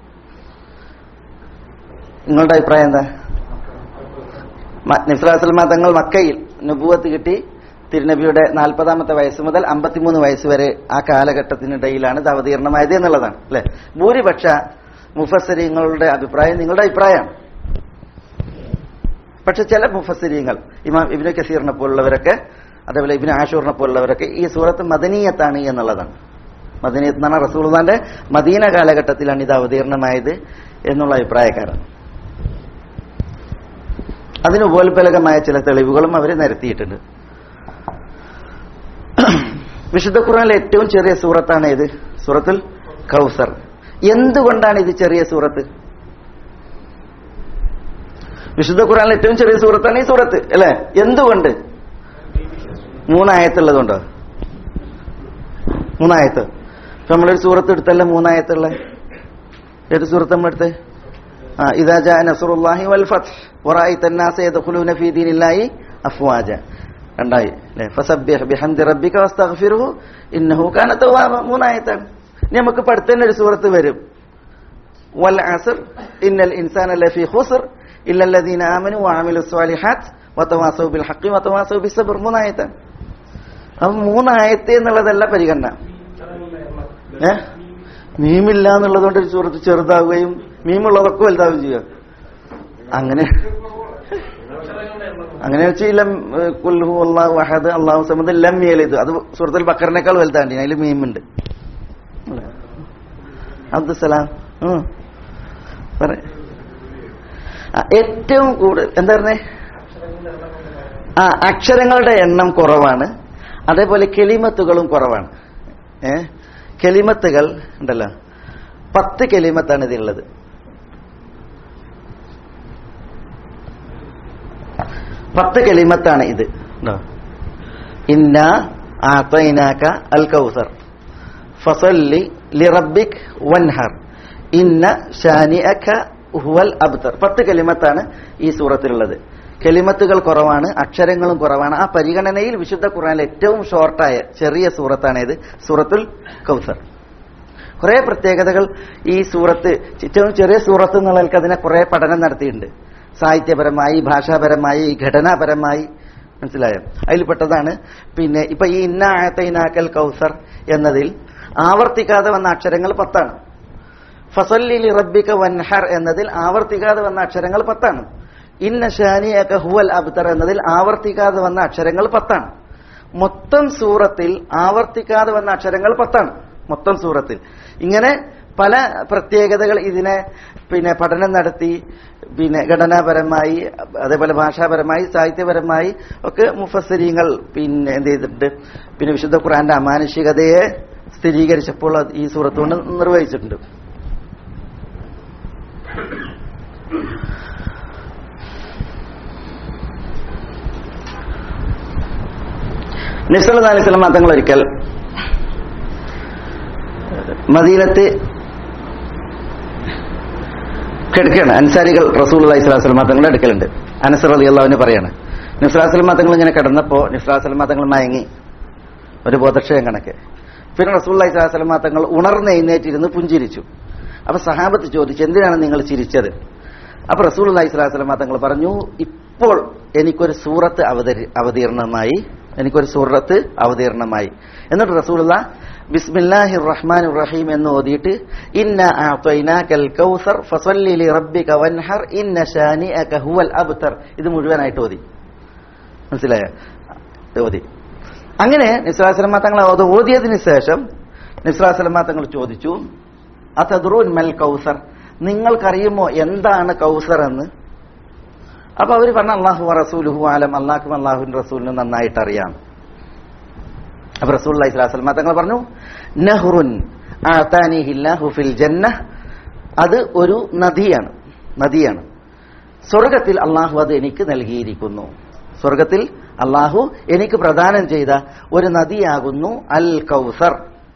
നിങ്ങളുടെ അഭിപ്രായം എന്താ നബ്സല്ലാ സ്വലമ തങ്ങൾ മക്കയിൽ നുബുവത്ത് കിട്ടി തിരുനബിയുടെ നാൽപ്പതാമത്തെ വയസ്സ് മുതൽ അമ്പത്തിമൂന്ന് വയസ്സ് വരെ ആ കാലഘട്ടത്തിനിടയിലാണ് ഇത് അവതീർണമായത് എന്നുള്ളതാണ് അല്ലെ ഭൂരിപക്ഷ മുഫസരിങ്ങളുടെ അഭിപ്രായം നിങ്ങളുടെ അഭിപ്രായമാണ് പക്ഷെ ചില മുഫസരിങ്ങൾ ഇമാം ഇബിന് കസീറിനെ പോലുള്ളവരൊക്കെ അതേപോലെ ഇബിന് ആഷൂറിനെ പോലുള്ളവരൊക്കെ ഈ സൂറത്ത് മദനീയത്താണ് എന്നുള്ളതാണ് മദനീയത്ത് എന്നാണ് റസൂൽദാന്റെ മദീന കാലഘട്ടത്തിലാണ് ഇത് അവതീർണമായത് എന്നുള്ള അഭിപ്രായക്കാരാണ് അതിന് ഉപോത്ബലകമായ ചില തെളിവുകളും അവർ നിരത്തിയിട്ടുണ്ട് വിശുദ്ധ ഖുർആനിലെ ഏറ്റവും ചെറിയ സൂറത്താണ് ഇത് സൂറത്തുൽ കൗസർ എന്തുകൊണ്ടാണ് ഇത് ചെറിയ സൂറത്ത് വിശുദ്ധ ഖുർആനിലെ ഏറ്റവും ചെറിയ സൂറത്താണ് ഈ സൂറത്ത് അല്ലെ എന്തുകൊണ്ട് മൂന്നായത്തുള്ളതുകൊണ്ടോ മൂന്നായത്ത് ഇപ്പൊ നമ്മളൊരു സൂറത്ത് എടുത്തല്ല മൂന്നായത്തുള്ള ഏത് സൂറത്ത് നമ്മളെടുത്ത് ആ ഇതാ ജാ നസറുല്ലാഹി വൽ ഫത്ത് വറായിത الناس يدخلون في دين الله അഫ്വാജ രണ്ടായി അല്ലേ ഫസബ്ബിഹ് ബിഹംദി റബ്ബിക വസ്തഗ്ഫിറുഹു ഇന്നഹു കാന തവ്വാബ മൂന്നായത്താണ് ഇനി നമുക്ക് പഠിത്തന്നെ ഒരു സൂറത്ത് വരും വൽ അസ്ർ ഇന്നൽ ഇൻസാന ലഫീ ഖുസ്ർ ഇല്ല الذين آمنوا وعملوا الصالحات وتواصوا بالحق وتواصوا بالصبر മൂന്നായത്താണ് അപ്പൊ മൂന്നായത്തെ എന്നുള്ളതല്ല പരിഗണന ഏ മീമില്ല എന്നുള്ളതുകൊണ്ട് ഒരു സൂറത്ത് ചെറുതാവുകയും മീമുള്ളതൊക്കെ വലുതാവുകയും ചെയ്യുക അങ്ങനെ അങ്ങനെ വെച്ചാൽ കുൽഹു അള്ളാഹു അഹദ് അള്ളാഹു സമദ് ലം യലിദ് അത് സൂറത്തുൽ ബക്കറിനേക്കാൾ വലുതാണ് അതിൽ മീമുണ്ട് അബ്ദുസലാം ഉം. പറ ആ, ഏറ്റവും കൂടുതൽ എന്താ പറഞ്ഞേ ആ അക്ഷരങ്ങളുടെ എണ്ണം കുറവാണ് അതേപോലെ കെളിമത്തുകളും കുറവാണ് ഏ കെളിമത്തുകൾ ഉണ്ടല്ലോ പത്ത് കെളിമത്താണ് ഇതിലുള്ളത് പത്ത് കെളിമത്താണ് ഇത് ഉണ്ടോ? ഇന്ന ആത്തൈനാക അൽ കൗസർ ഫസല്ലി ലിറബിക് വൻഹർ ഇന്ന ഷാനിഅക ഹുവൽ അബ്തർ പത്ത് കെളിമത്താണ് ഈ സൂറത്തിലുള്ളത് കെളിമത്തുകൾ കുറവാണ് അക്ഷരങ്ങളും കുറവാണ് ആ പരിഗണനയിൽ വിശുദ്ധ ഖുർആനിലെ ഏറ്റവും ഷോർട്ടായ ചെറിയ സൂറത്താണ് ഇത് സൂറത്തുൽ കൗസർ കുറെ പ്രത്യേകതകൾ ഈ സൂറത്ത് ഏറ്റവും ചെറിയ സൂറത്ത് എന്നുള്ളവർക്ക് അതിനെ കുറെ പഠനം നടത്തിയിട്ടുണ്ട് സാഹിത്യപരമായി ഭാഷാപരമായി ഘടനാപരമായി മനസ്സിലായോ അതിൽപ്പെട്ടതാണ് പിന്നെ ഇപ്പൊ ഈ ഇന്ന ആയത്തൈനാക്കൽ കൗസർ എന്നതിൽ ആവർത്തിക്കാതെ വന്ന അക്ഷരങ്ങൾ പത്താണ് ഫസല്ലി റബ്ബിക വൻഹർ എന്നതിൽ ആവർത്തിക്കാതെ വന്ന അക്ഷരങ്ങൾ പത്താണ് ഇന്ന ഷാനിയക ഹുവൽ അബ്തർ എന്നതിൽ ആവർത്തിക്കാതെ വന്ന അക്ഷരങ്ങൾ പത്താണ് മൊത്തം സൂറത്തിൽ ആവർത്തിക്കാതെ വന്ന അക്ഷരങ്ങൾ പത്താണ് മൊത്തം സൂറത്തിൽ ഇങ്ങനെ പല പ്രത്യേകതകൾ ഇതിനെ പിന്നെ പഠനം നടത്തി പിന്നെ ഘടനാപരമായി അതേപോലെ ഭാഷാപരമായി സാഹിത്യപരമായി ഒക്കെ മുഫസരീങ്ങൾ പിന്നെ എന്ത് ചെയ്തിട്ടുണ്ട് പിന്നെ വിശുദ്ധ ഖുറാന്റെ അമാനുഷികതയെ സ്ഥിരീകരിച്ചപ്പോൾ അത് ഈ സൂറത്ത് കൊണ്ട് നിർവഹിച്ചിട്ടുണ്ട് നിസ്വല അലൈഹി സ്വലം തങ്ങൾ ഒരിക്കൽ മദീനത്ത് കിടക്കുകയാണ് അൻസാരികൾ റസൂൽ അലൈഹി സ്വലാസ്ലം തങ്ങളുടെ അടുക്കലുണ്ട് അനസർ അലി അള്ളാവിന് പറയാണ് നിസ്ലാസ്ലം തങ്ങൾ ഇങ്ങനെ കിടന്നപ്പോ നിസ്ലാസ്ലം തങ്ങൾ മയങ്ങി ഒരു ബോധക്ഷയം കണക്ക് പിന്നെ റസൂൽ അലൈഹി സ്വലാസ്ലം തങ്ങൾ ഉണർന്ന് എഴുന്നേറ്റിരുന്ന് പുഞ്ചിരിച്ചു അപ്പൊ സഹാബത്ത് ചോദിച്ചു എന്തിനാണ് നിങ്ങൾ ചിരിച്ചത് അപ്പൊ റസൂൽ അലൈഹി സ്വലാസ്ലം തങ്ങൾ പറഞ്ഞു ഇപ്പോൾ എനിക്കൊരു സൂറത്ത് അവതരി അവതീർണമായി എനിക്കൊരു സൂറത്ത് അവതീർണമായി എന്നിട്ട് റസൂലുള്ള ബിസ്മില്ലാഹി റഹ്മാൻ റഹീം എന്ന് ഓതിയിട്ട് ഇന്ന ആത്വൈനാക്കൽ കൗസർ ഫസല്ലി ലി റബ്ബിക വൻഹർ ഇന്ന ഷാനിഅക ഹുവൽ അബ്തർ ഇത് മുഴുവനായിട്ട് ഓതി മനസ്സിലായോ ഓതി അങ്ങനെ നിസ്ലാസ്ലമ തങ്ങൾ അത് ഓതിയതിനു ശേഷം നിസ്ലാസ്ലമ തങ്ങൾ ചോദിച്ചു അതദ്റൂൻ മൽ കൗസർ നിങ്ങൾക്കറിയുമോ എന്താണ് കൗസർ എന്ന് അപ്പൊ അവർ പറഞ്ഞ അള്ളാഹു റസൂലുഹു ആലം അള്ളാഹും അള്ളാഹുവിന്റെ റസൂലിനും നന്നായിട്ട് അറിയാം അപ്പൊ റസൂൽ അലൈഹി സ്വലാസ്ലമ തങ്ങൾ പറഞ്ഞു നഹ്റുൻ ആതാനിഹില്ലാഹു ഫിൽ ജന്ന അത് ഒരു നദിയാണ് നദിയാണ് സ്വർഗത്തിൽ അള്ളാഹു അത് എനിക്ക് നൽകിയിരിക്കുന്നു സ്വർഗത്തിൽ അള്ളാഹു എനിക്ക് പ്രദാനം ചെയ്ത ഒരു നദിയാകുന്നു അൽ കൗസർ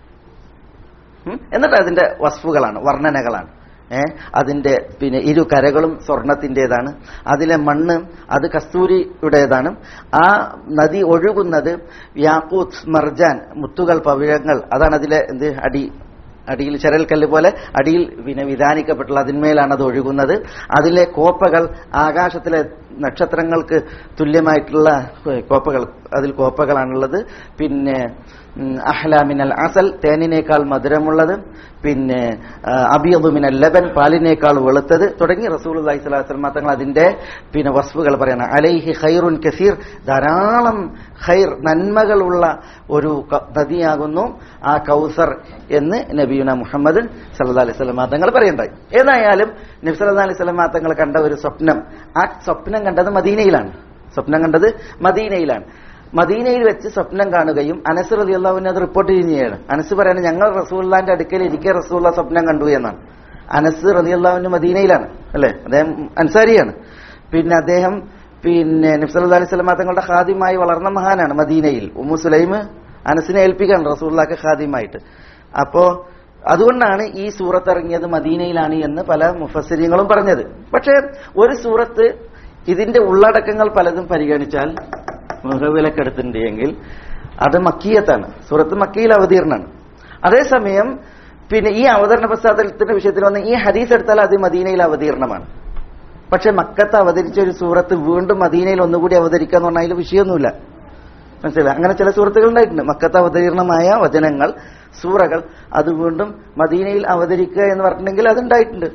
ഉം? എന്നിട്ട് അതിന്റെ വസ്ഫുകളാണ് വർണ്ണനകളാണ് ഏ അതിന്റെ പിന്നെ ഇരു കരകളും സ്വർണത്തിൻ്റെതാണ് അതിലെ മണ്ണ് അത് കസ്തൂരിയുടേതാണ് ആ നദി ഒഴുകുന്നത് യാക്കൂത്ത് മർജാൻ മുത്തുകൾ പവിഴങ്ങൾ അതാണ് അതിലെ എന്ത് അടി അടിയിൽ ചരൽക്കല്ല് പോലെ അടിയിൽ പിന്നെ വിധാനിക്കപ്പെട്ടുള്ള അതിന്മേലാണ് അത് ഒഴുകുന്നത് അതിലെ കോപ്പകൾ ആകാശത്തിലെ നക്ഷത്രങ്ങൾക്ക് തുല്യമായിട്ടുള്ള കോപ്പകൾ അതിൽ കോപ്പകളാണുള്ളത് പിന്നെ ഉം, അഹ്ലാമിനൽ അസൽ തേനിനേക്കാൾ മധുരമുള്ളത് പിന്നെ ആ, അബിയദു മിനൽ ലബൻ പാലിനേക്കാൾ വെളുത്തത് തുടങ്ങി റസൂൽ അലൈഹി സ്വലാസ്ലം തങ്ങൾ അതിന്റെ പിന്നെ വസ്ഫുകൾ പറയണം അലൈഹി ഖൈറുൻ കസീർ ധാരാളം ഖൈർ നന്മകളുള്ള ഒരു ക- നദിയാകുന്നു ആ കൗസർ എന്ന് നബിയുന മുഹമ്മദ് സല്ലാ അലൈഹി സ്വലമാ തങ്ങൾ പറയുണ്ടായി ഏതായാലും നബി സല്ലാ അലൈഹി സ്വലമാ തങ്ങൾ കണ്ട ഒരു സ്വപ്നം ആ സ്വപ്നം കണ്ടത് മദീനയിലാണ് സ്വപ്നം കണ്ടത് മദീനയിലാണ് മദീനയിൽ വെച്ച് സ്വപ്നം കാണുകയും അനസ് റതി അള്ളാഹുവിനെ അത് റിപ്പോർട്ട് ചെയ്യുകയാണ് അനസ് പറയുന്നത് ഞങ്ങൾ റസൂള്ളാന്റെ അടുക്കൽ ഇരിക്കെ റസൂള്ള സ്വപ്നം കണ്ടു എന്നാണ് അനസ് റതി അള്ളാഹുവിന് മദീനയിലാണ് അല്ലെ അദ്ദേഹം അൻസാരിയാണ് പിന്നെ അദ്ദേഹം പിന്നെ നബ്സല്ലാ അലൈഹി സ്വലമാ തങ്ങളുടെ ഖാദിമായി വളർന്ന മഹാനാണ് മദീനയിൽ ഉമ്മു സുലൈം അനസിനെ ഏൽപ്പിക്കാണ് റസൂള്ളാക്ക് ഖാദിമായിട്ട് അപ്പോ അതുകൊണ്ടാണ് ഈ സൂറത്ത് ഇറങ്ങിയത് മദീനയിലാണ് എന്ന് പല മുഫസ്സിരിങ്ങളും പറഞ്ഞത് പക്ഷേ ഒരു സൂറത്ത് ഇതിന്റെ ഉള്ളടക്കങ്ങൾ പലതും പരിഗണിച്ചാൽ മുഖവിലക്കെടുത്തിട്ടുണ്ട് എങ്കിൽ അത് മക്കീയത്താണ് സൂറത്ത് മക്കയിൽ അവതീർണാണ് അതേസമയം പിന്നെ ഈ അവതരണ പശ്ചാത്തലത്തിന്റെ വിഷയത്തിൽ വന്ന ഈ ഹദീസ് എടുത്താൽ അത് മദീനയിൽ അവതീർണമാണ് പക്ഷെ മക്കത്ത് അവതരിച്ച ഒരു സൂറത്ത് വീണ്ടും മദീനയിൽ ഒന്നുകൂടി അവതരിക്കുക എന്ന് പറഞ്ഞാൽ അതിൽ വിഷയമൊന്നുമില്ല മനസ്സിലായി അങ്ങനെ ചില സുഹൃത്തുക്കൾ ഉണ്ടായിട്ടുണ്ട് മക്കത്ത് അവതീർണമായ വചനങ്ങൾ സൂറകൾ അത് വീണ്ടും മദീനയിൽ അവതരിക്കുക എന്ന് പറഞ്ഞിട്ടുണ്ടെങ്കിൽ അതുണ്ടായിട്ടുണ്ട്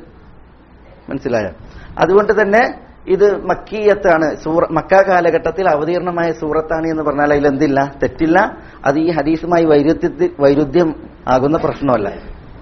മനസ്സിലായോ അതുകൊണ്ട് തന്നെ ഇത് മക്കീയത്താണ് സൂറ മക്ക കാലഘട്ടത്തിൽ അവതീർണമായ സൂറത്താണ് എന്ന് പറഞ്ഞാൽ അതിൽ എന്തില്ല തെറ്റില്ല അത് ഈ ഹദീസുമായി വൈരുദ്ധ്യത്തിൽ വൈരുദ്ധ്യം ആകുന്ന പ്രശ്നമല്ല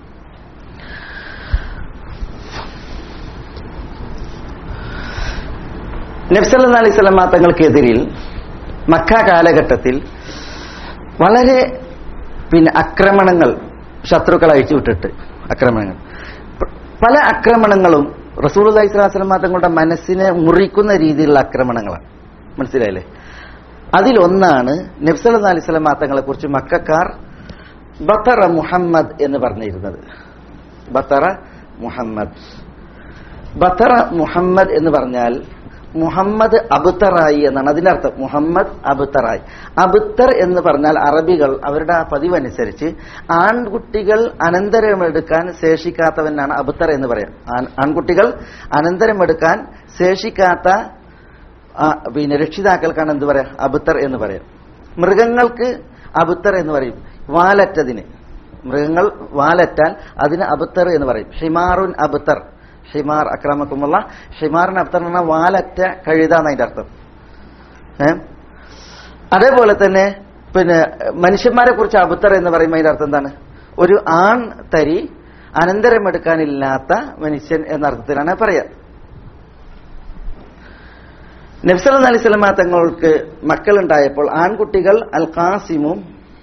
നബ്സല്ലാ അലൈഹി സ്വലമാ തങ്ങൾക്കെതിരിൽ മക്ക കാലഘട്ടത്തിൽ വളരെ പിന്നെ ആക്രമണങ്ങൾ ശത്രുക്കൾ അയച്ചുവിട്ടിട്ട് ആക്രമണങ്ങൾ പ- പല ആക്രമണങ്ങളും റസൂൽ അലൈഹി സ്വലാസ്ലമ തങ്ങളുടെ മനസ്സിനെ മുറിക്കുന്ന രീതിയിലുള്ള ആക്രമണങ്ങളാണ് മനസ്സിലായില്ലേ അതിലൊന്നാണ് നബ്സല അലൈഹി സ്വലമാ തങ്ങളെ കുറിച്ച് മക്കാർ ബത്തറ മുഹമ്മദ് എന്ന് പറഞ്ഞിരുന്നത് ബത്തറ മുഹമ്മദ് ബത്തറ മുഹമ്മദ് എന്ന് പറഞ്ഞാൽ മുഹമ്മദ് അബുത്തറായി എന്നാണ് അതിന്റെ അർത്ഥം മുഹമ്മദ് അബുത്തറായി അബുത്തർ എന്ന് പറഞ്ഞാൽ അറബികൾ അവരുടെ ആ പതിവനുസരിച്ച് ആൺകുട്ടികൾ അനന്തരമെടുക്കാൻ ശേഷിക്കാത്തവനാണ് അബുത്തർ എന്ന് പറയാം ആൺ- ആൺകുട്ടികൾ അനന്തരമെടുക്കാൻ ശേഷിക്കാത്ത ആ, പിന്നെ രക്ഷിതാക്കൾക്കാണ് എന്ത് പറയാ അബുത്തർ എന്ന് പറയാം മൃഗങ്ങൾക്ക് അബുത്തർ എന്ന് പറയും വാലറ്റതിന് മൃഗങ്ങൾ വാലറ്റാൽ അതിന് അബുത്തർ എന്ന് പറയും ഹിമാറുൻ അബുത്തർ ഹിമാർ അക്രമക്കുമുള്ള ഹിമാറിന് അബുത്തർ എന്ന് പറഞ്ഞാൽ വാലറ്റ കഴുതാന്ന് അതിന്റെ അർത്ഥം ഏ? അതേപോലെ തന്നെ പിന്നെ മനുഷ്യന്മാരെ കുറിച്ച് അബുത്തർ എന്ന് പറയുമ്പോൾ അതിന്റെ അർത്ഥം എന്താണ് ഒരു ആൺ തരി അനന്തരമെടുക്കാനില്ലാത്ത മനുഷ്യൻ എന്ന അർത്ഥത്തിലാണ് പറയാ നബ്സല അലൈഹി സ്വലമ തങ്ങൾക്ക് മക്കളുണ്ടായപ്പോൾ ആൺകുട്ടികൾ അൽ ഖാസിമും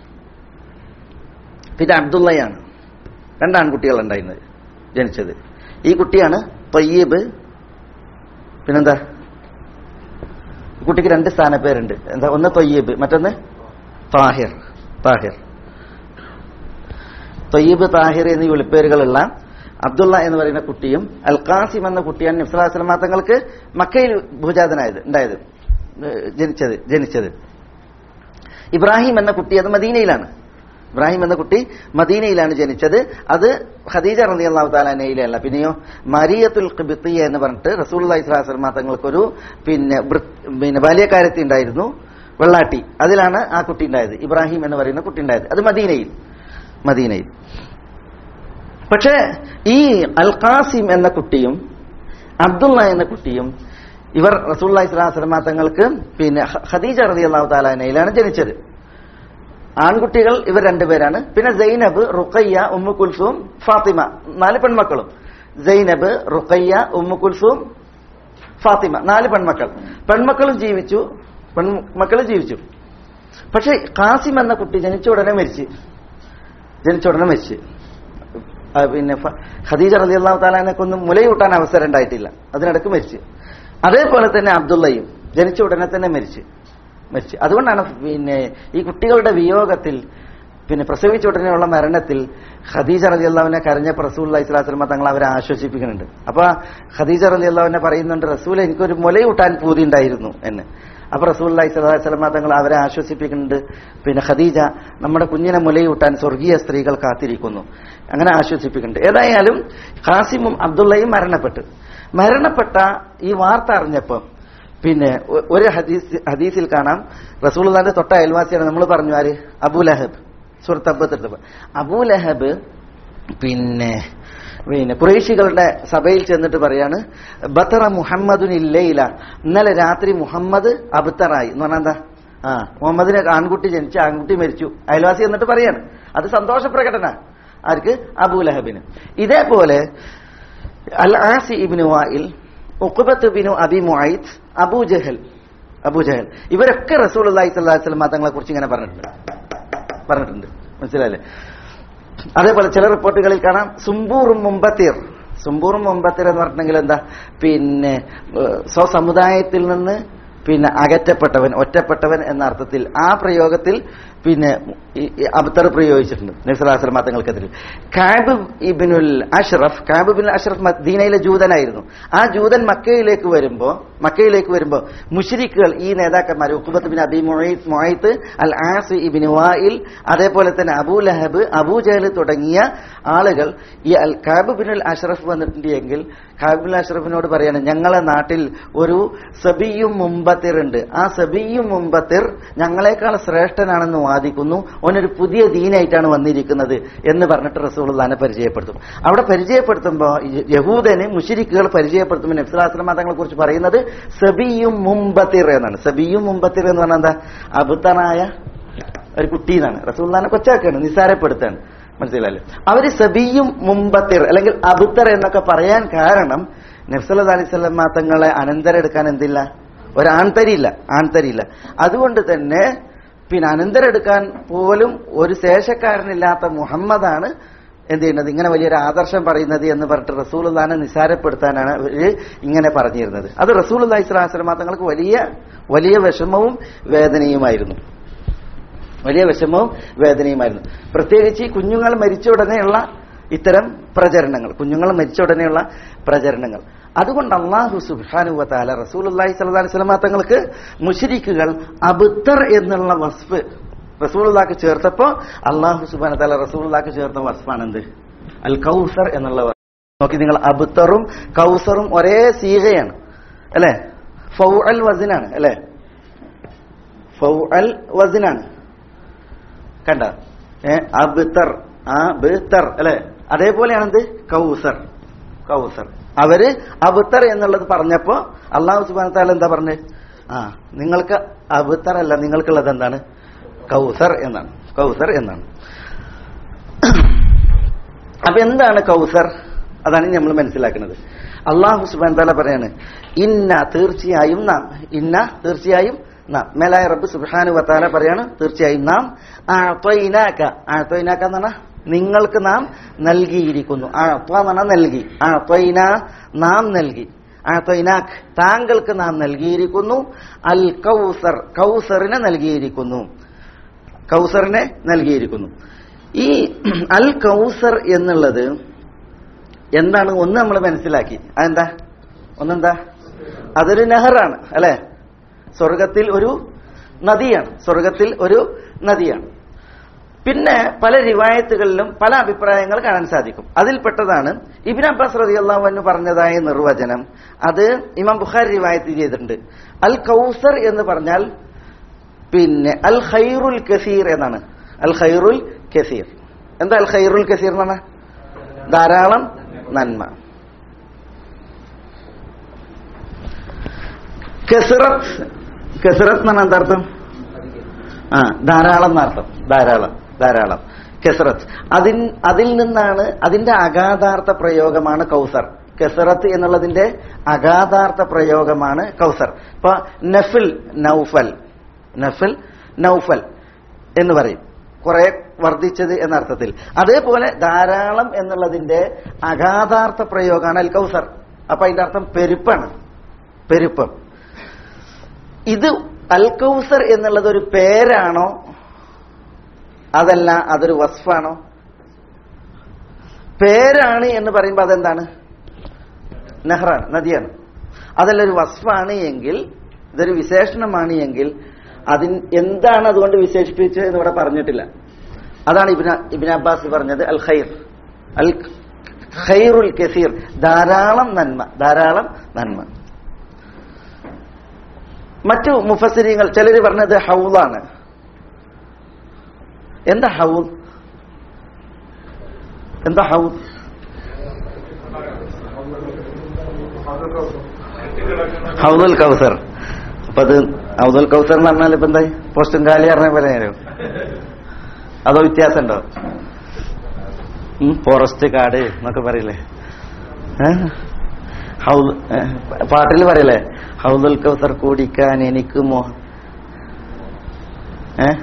പിന്നെ അബ്ദുള്ളയാണ് രണ്ട് ആൺകുട്ടികൾ ഉണ്ടായിരുന്നത് ജനിച്ചത് ഈ കുട്ടിയാണ് തൊയ്യബ് പിന്നെന്താ ഈ കുട്ടിക്ക് രണ്ട് സ്ഥാനപ്പേരുണ്ട് എന്താ ഒന്ന് തൊയ്യബ് മറ്റൊന്ന് താഹിർ താഹിർ തൊയ്യബ് താഹിർ എന്നീ വിളിപ്പേരുകളുള്ള അബ്ദുള്ള എന്ന് പറയുന്ന കുട്ടിയും അൽ ഖാസിം എന്ന കുട്ടിയാണ് നബ്സലാസ്ലമ തങ്ങൾക്ക് മക്കയിൽ ഭൂജാതനായത് ഉണ്ടായത് ഏഹ് ജനിച്ചത് ജനിച്ചത് ഇബ്രാഹിം എന്ന കുട്ടി അത് മദീനയിലാണ് ഇബ്രാഹിം എന്ന കുട്ടി മദീനയിലാണ് ജനിച്ചത് അത് ഖദീജ റലി അള്ളാഹു താലാനയിലല്ല പിന്നെയോ മരിയത്തുൽ ഖിബിത്തിയ എന്ന് പറഞ്ഞിട്ട് റസൂൽ ഇസ്ലാസ്ലമ തങ്ങൾക്കൊരു പിന്നെ വൃ- പിന്നെ ബാല്യക്കാരത്തി ഉണ്ടായിരുന്നു വെള്ളാട്ടി അതിലാണ് ആ കുട്ടി ഉണ്ടായത് ഇബ്രാഹിം എന്ന് പറയുന്ന കുട്ടി ഉണ്ടായത് അത് മദീനയിൽ മദീനയിൽ പക്ഷേ ഈ അൽ ഖാസിം എന്ന കുട്ടിയും അബ്ദുള്ള എന്ന കുട്ടിയും ഇവർ റസൂള്ളി സ്വലാസ്ലമ തങ്ങൾക്ക് പിന്നെ ഹ- ഖദീജ റതി അള്ളാഹു താലാനയിലാണ് ജനിച്ചത് ആൺകുട്ടികൾ ഇവർ രണ്ടുപേരാണ് പിന്നെ Zainab Ruqayya Ummu Kulsum Fatima നാല് പെൺമക്കളും Zainab Ruqayya Ummu Kulsum Fatima നാല് പെൺമക്കൾ പെൺമക്കളും ജീവിച്ചു പെൺമക്കളും ജീവിച്ചു പക്ഷെ ഖാസിം എന്ന കുട്ടി ജനിച്ച ഉടനെ മരിച്ചു ജനിച്ച ഉടനെ മരിച്ചു ആ, പിന്നെ ഫ- ഖദീജ റലി അള്ളാഹു താലാനൊക്കെ ഒന്നും മുലയൂട്ടാൻ അവസരം ഉണ്ടായിട്ടില്ല അതിനിടക്ക് മരിച്ചു അതേപോലെ തന്നെ അബ്ദുള്ളയും ജനിച്ച ഉടനെ തന്നെ മരിച്ചു മരിച്ചു അതുകൊണ്ടാണ് പിന്നെ ഈ കുട്ടികളുടെ വിയോഗത്തിൽ പിന്നെ പ്രസവിച്ച ഉടനെയുള്ള മരണത്തിൽ ഖദീജ റലി അള്ളാഹുവിനെ കരഞ്ഞ റസൂൽ ഇസ്ലാസ്ലമ തങ്ങൾ അവരെ ആശ്വസിപ്പിക്കുന്നുണ്ട് അപ്പൊ ഖദീജ റലി അള്ളാഹുവിനെ പറയുന്നുണ്ട് റസൂൽ എനിക്കൊരു മുലയൂട്ടാൻ പൂതി ഉണ്ടായിരുന്നു എന്ന് അപ്പൊ റസൂൽ സ്വലമ തങ്ങൾ അവരെ ആശ്വസിപ്പിക്കുന്നുണ്ട് പിന്നെ ഖദീജ നമ്മുടെ കുഞ്ഞിനെ മുലയൂട്ടാൻ സ്വർഗീയ സ്ത്രീകൾ കാത്തിരിക്കുന്നു അങ്ങനെ ആശ്വസിപ്പിക്കുന്നുണ്ട് ഏതായാലും ഖാസിമും അബ്ദുള്ളയും മരണപ്പെട്ടു മരണപ്പെട്ട ഈ വാർത്ത അറിഞ്ഞപ്പം പിന്നെ ഒ- ഒരു ഹദീസ് ഹദീസിൽ കാണാം റസൂൽദാന്റെ തൊട്ട അയൽവാസിയാണ് നമ്മൾ പറഞ്ഞു ആര് അബൂലഹബ് സുഹൃത്ത് അബ്ബത്തെടുത്തപ്പോ അബൂലഹബ് പിന്നെ പിന്നെ കുറേശികളുടെ സഭയിൽ ചെന്നിട്ട് പറയാണ് ബത്തറ മുഹമ്മദുൻ ഇല്ലയില്ല ഇന്നലെ രാത്രി മുഹമ്മദ് അബത്തറായി എന്ന് പറഞ്ഞാൽ എന്താ ആ മുഹമ്മദിനെ ആൺകുട്ടി ജനിച്ചു ആൺകുട്ടി മരിച്ചു അയൽവാസി എന്നിട്ട് പറയാണ് അത് സന്തോഷ പ്രകടന ആർക്ക് അബൂലഹബിന് ഇതേപോലെ അൽ ആസി ഇബിനു വായിൽ ഉഖബത്ത് ബിനു അബി മുഐത്ത് അബൂ ജഹൽ അബൂ ജഹൽ ഇവരൊക്കെ റസൂൽ അള്ളാഹി സ്വല്ലല്ലാഹി അലൈഹി വസല്ലം തങ്ങളെ കുറിച്ച് ഇങ്ങനെ പറഞ്ഞിട്ടുണ്ട് പറഞ്ഞിട്ടുണ്ട് മനസ്സിലായില്ലേ അതേപോലെ ചില റിപ്പോർട്ടുകളിൽ കാണാം സുംബൂറും മുമ്പത്തിർ സുംബൂറും മുമ്പത്തിർ എന്ന് പറഞ്ഞിട്ടുണ്ടെങ്കിൽ എന്താ പിന്നെ ഏഹ്, സ്വസമുദായത്തിൽ നിന്ന് പിന്നെ അകറ്റപ്പെട്ടവൻ ഒറ്റപ്പെട്ടവൻ എന്ന അർത്ഥത്തിൽ ആ പ്രയോഗത്തിൽ പിന്നെ ഈ- ഈ അബ്തർ പ്രയോഗിച്ചിട്ടുണ്ട് നബ്സലാസ്ലം തങ്ങൾക്കെതിരെ കാബ് ഇബിനുൽ അഷ്റഫ് കാബ് ബിൻ അഷ്റഫ് മദീനയിലെ ജൂതനായിരുന്നു ആ ജൂതൻ മക്കയിലേക്ക് വരുമ്പോ മക്കയിലേക്ക് വരുമ്പോ മുഷരിക്കുകൾ ഈ നേതാക്കന്മാർ Uqbat bin Abi Muhait Muhait al As ibn Wail അതേപോലെ തന്നെ അബൂ ലഹബ് അബൂ ജഹൽ തുടങ്ങിയ ആളുകൾ ഈ അൽ കാബ് ബിനുൽ അഷ്റഫ് വന്നിട്ടുണ്ട് എങ്കിൽ കാബ് ബിൻ അഷ്റഫിനോട് പറയാണ് ഞങ്ങളെ നാട്ടിൽ ഒരു സബിയും മുമ്പത്തിർ ഉണ്ട് ആ സബിയും മുമ്പത്തിർ ഞങ്ങളെക്കാൾ ശ്രേഷ്ഠനാണെന്ന് വാദിക്കുന്നു ഓനൊരു പുതിയ ദീനായിട്ടാണ് വന്നിരിക്കുന്നത് എന്ന് പറഞ്ഞിട്ട് റസൂൾദാനെ പരിചയപ്പെടുത്തും അവിടെ പരിചയപ്പെടുത്തുമ്പോൾ യഹൂദന് മുഷിരിക്കുകൾ പരിചയപ്പെടുത്തുമ്പോൾ നബ്സുലാസ്ലം തങ്ങളെ കുറിച്ച് പറയുന്നത് സബിയും മുമ്പത്തിർ എന്നാണ് സബിയും മുമ്പത്തിർ എന്ന് പറഞ്ഞാൽ എന്താ അബുദ്ധനായ ഒരു കുട്ടി എന്നാണ് റസൂൽദാനെ കൊച്ചാക്കാണ് നിസ്സാരപ്പെടുത്താണ് മനസ്സിലല്ലേ അവര് സബിയും മുമ്പത്തിർ അല്ലെങ്കിൽ അബുത്തർ എന്നൊക്കെ പറയാൻ കാരണം നബ്സല അലിസ്വല്ലമ്മ തങ്ങളെ അനന്തരെടുക്കാൻ എന്തില്ല ഒരാൺതരിയില്ല ആൺതരിയില്ല അതുകൊണ്ട് തന്നെ പിന്നെ അനന്തരെടുക്കാൻ പോലും ഒരു ശേഷക്കാരനില്ലാത്ത മുഹമ്മദാണ് എന്ത് ചെയ്യുന്നത് ഇങ്ങനെ വലിയൊരു ആദർശം പറയുന്നത് എന്ന് പറഞ്ഞിട്ട് റസൂലുള്ളാനെ നിസാരപ്പെടുത്താനാണ് അവര് ഇങ്ങനെ പറഞ്ഞിരുന്നത് അത് റസൂൽ അള്ളഹി സ്വലാസ്ലമ തങ്ങൾക്ക് വലിയ വലിയ വിഷമവും വേദനയുമായിരുന്നു വലിയ വിഷമവും വേദനയുമായിരുന്നു പ്രത്യേകിച്ച് ഈ കുഞ്ഞുങ്ങൾ മരിച്ച ഉടനെയുള്ള ഇത്തരം പ്രചരണങ്ങൾ കുഞ്ഞുങ്ങൾ മരിച്ച ഉടനെയുള്ള പ്രചരണങ്ങൾ അതുകൊണ്ട് അള്ളാഹു സുബാനുവത്താല റസൂൽ അള്ളാഹി സ്വലാ സ്വലമ തങ്ങൾക്ക് മുഷരിക്കുകൾ അബുദ്ധർ എന്നുള്ള വസ്ഫ് റസൂലുള്ളാക്ക് ചേർത്തപ്പോ അള്ളാഹു സുബാന താല റസൂലുള്ളാക്ക് ചേർത്ത വസ്ഫാണ് എന്ത് അൽ കൗസർ എന്നുള്ള വസ്ഫ്. നോക്കി നിങ്ങൾ അബുത്തറും കൗസറും ഒരേ സീകയാണ് അല്ലെ ഫൗ അൽ വസിനാണ് അല്ലെ ഫൗ അൽ വസിനാണ് കണ്ട ഏ അബ്തർ ആ ബിത്തർ അല്ലെ അതേപോലെയാണ് എന്ത് കൗസർ കൗസർ അവര് അബുത്തർ എന്നുള്ളത് പറഞ്ഞപ്പോ അള്ളാഹു സുബാന താല എന്താ പറഞ്ഞത് ആ നിങ്ങൾക്ക് അബുത്തർ അല്ല നിങ്ങൾക്കുള്ളത് എന്താണ് കൗസർ എന്നാണ് കൗസർ എന്നാണ് അപ്പൊ എന്താണ് കൗസർ അതാണ് നമ്മൾ മനസ്സിലാക്കുന്നത് അള്ളാഹു സുബാൻ താല പറയാണ് ഇന്ന തീർച്ചയായും നാം ഇന്ന തീർച്ചയായും നാം മേലായ റബ്ബ് സുബാനു വത്താല പറയാണ് തീർച്ചയായും നാം ആത്വയിനാക്ക ആത്വയിനാക്ക എന്ന് പറഞ്ഞാൽ നിങ്ങൾക്ക് നാം നൽകിയിരിക്കുന്നു ആത്വ എന്ന് പറഞ്ഞാൽ നൽകി ആത്വയിന നാം നൽകി ആത്വയിനാക്ക് താങ്കൾക്ക് നാം നൽകിയിരിക്കുന്നു അൽ കൗസർ കൗസറിനെ നൽകിയിരിക്കുന്നു കൗസറിനെ നൽകിയിരിക്കുന്നു ഈ അൽ കൗസർ എന്നുള്ളത് എന്താണ് ഒന്ന് നമ്മൾ മനസ്സിലാക്കി അതെന്താ ഒന്നെന്താ അതൊരു നെഹറാണ് അല്ലെ സ്വർഗത്തിൽ ഒരു നദിയാണ് സ്വർഗത്തിൽ ഒരു നദിയാണ് പിന്നെ പല റിവായത്തുകളിലും പല അഭിപ്രായങ്ങൾ കാണാൻ സാധിക്കും അതിൽപ്പെട്ടതാണ് ഇബിൻ അബ്ബാസ് റതി അള്ളാഹു പറഞ്ഞതായ നിർവചനം അത് ഇമാം ബുഖാരി റിവായത്ത് ചെയ്തിട്ടുണ്ട് അൽ കൗസർ എന്ന് പറഞ്ഞാൽ പിന്നെ അൽ ഖൈറുൽ കസീർ എന്നാണ് അൽ ഖൈറുൽ കസീർ എന്താ അൽ ഖൈറുൽ കസീർ എന്നാണ് ധാരാളം നന്മ കെസിറത്ത് കെസിറത്ത് എന്നാണ് എന്താർത്ഥം ആ ധാരാളം എന്നർത്ഥം ധാരാളം ധാരാളം കെസറത്ത് അതിൻ അതിൽ നിന്നാണ് അതിന്റെ അഗാധാർത്ഥ പ്രയോഗമാണ് കൗസർ കെസറത്ത് എന്നുള്ളതിന്റെ അഗാധാർത്ഥ പ്രയോഗമാണ് കൗസർ ഇപ്പൊ നഫിൽ നൗഫൽ നഫിൽ നൗഫൽ എന്ന് പറയും കുറെ വർദ്ധിച്ചത് എന്ന അർത്ഥത്തിൽ അതേപോലെ ധാരാളം എന്നുള്ളതിന്റെ അഗാധാർത്ഥ പ്രയോഗമാണ് അൽ കൗസർ അപ്പൊ അതിന്റെ അർത്ഥം പെരുപ്പാണ് പെരുപ്പം ഇത് അൽ കൗസർ എന്നുള്ളത് ഒരു പേരാണോ അതല്ല അതൊരു വസ്ഫാണോ പേരാണ് എന്ന് പറയുമ്പോൾ അതെന്താണ് നെഹ്റാണ് നദിയാണ് അതല്ല ഒരു വസ്ഫാണ് എങ്കിൽ ഇതൊരു വിശേഷണമാണ് എങ്കിൽ അതിൻ എന്താണ് അതുകൊണ്ട് വിശേഷിപ്പിച്ചത് എന്ന് ഇവിടെ പറഞ്ഞിട്ടില്ല അതാണ് ഇബിന ഇബിൻ അബ്ബാസ് പറഞ്ഞത് അൽ ഖൈർ അൽ ഖൈറുൽ കസീർ ധാരാളം നന്മ ധാരാളം നന്മ മറ്റു മുഫസിരിങ്ങൾ ചിലർ പറഞ്ഞത് ഹൗലാണ് എന്താ ഹൗൽ എന്താ ഹൗൽ ഹൗദുൽ കൗസർ അപ്പൊ അത് ഹൗദുൽ കൗസർ എന്ന് പറഞ്ഞാൽ ഇപ്പൊ എന്തായി പോസ്റ്റും കാലി പറഞ്ഞ പോലെ ആയിരുന്നു അതോ വ്യത്യാസമുണ്ടോ ഫോറസ്റ്റ് കാട് എന്നൊക്കെ പറയില്ലേ ഹൗദ് പാട്ടിൽ പറയില്ലേ ഹൗദുൽ കൗസർ കുടിക്കാൻ എനിക്ക് മോഹം ഏ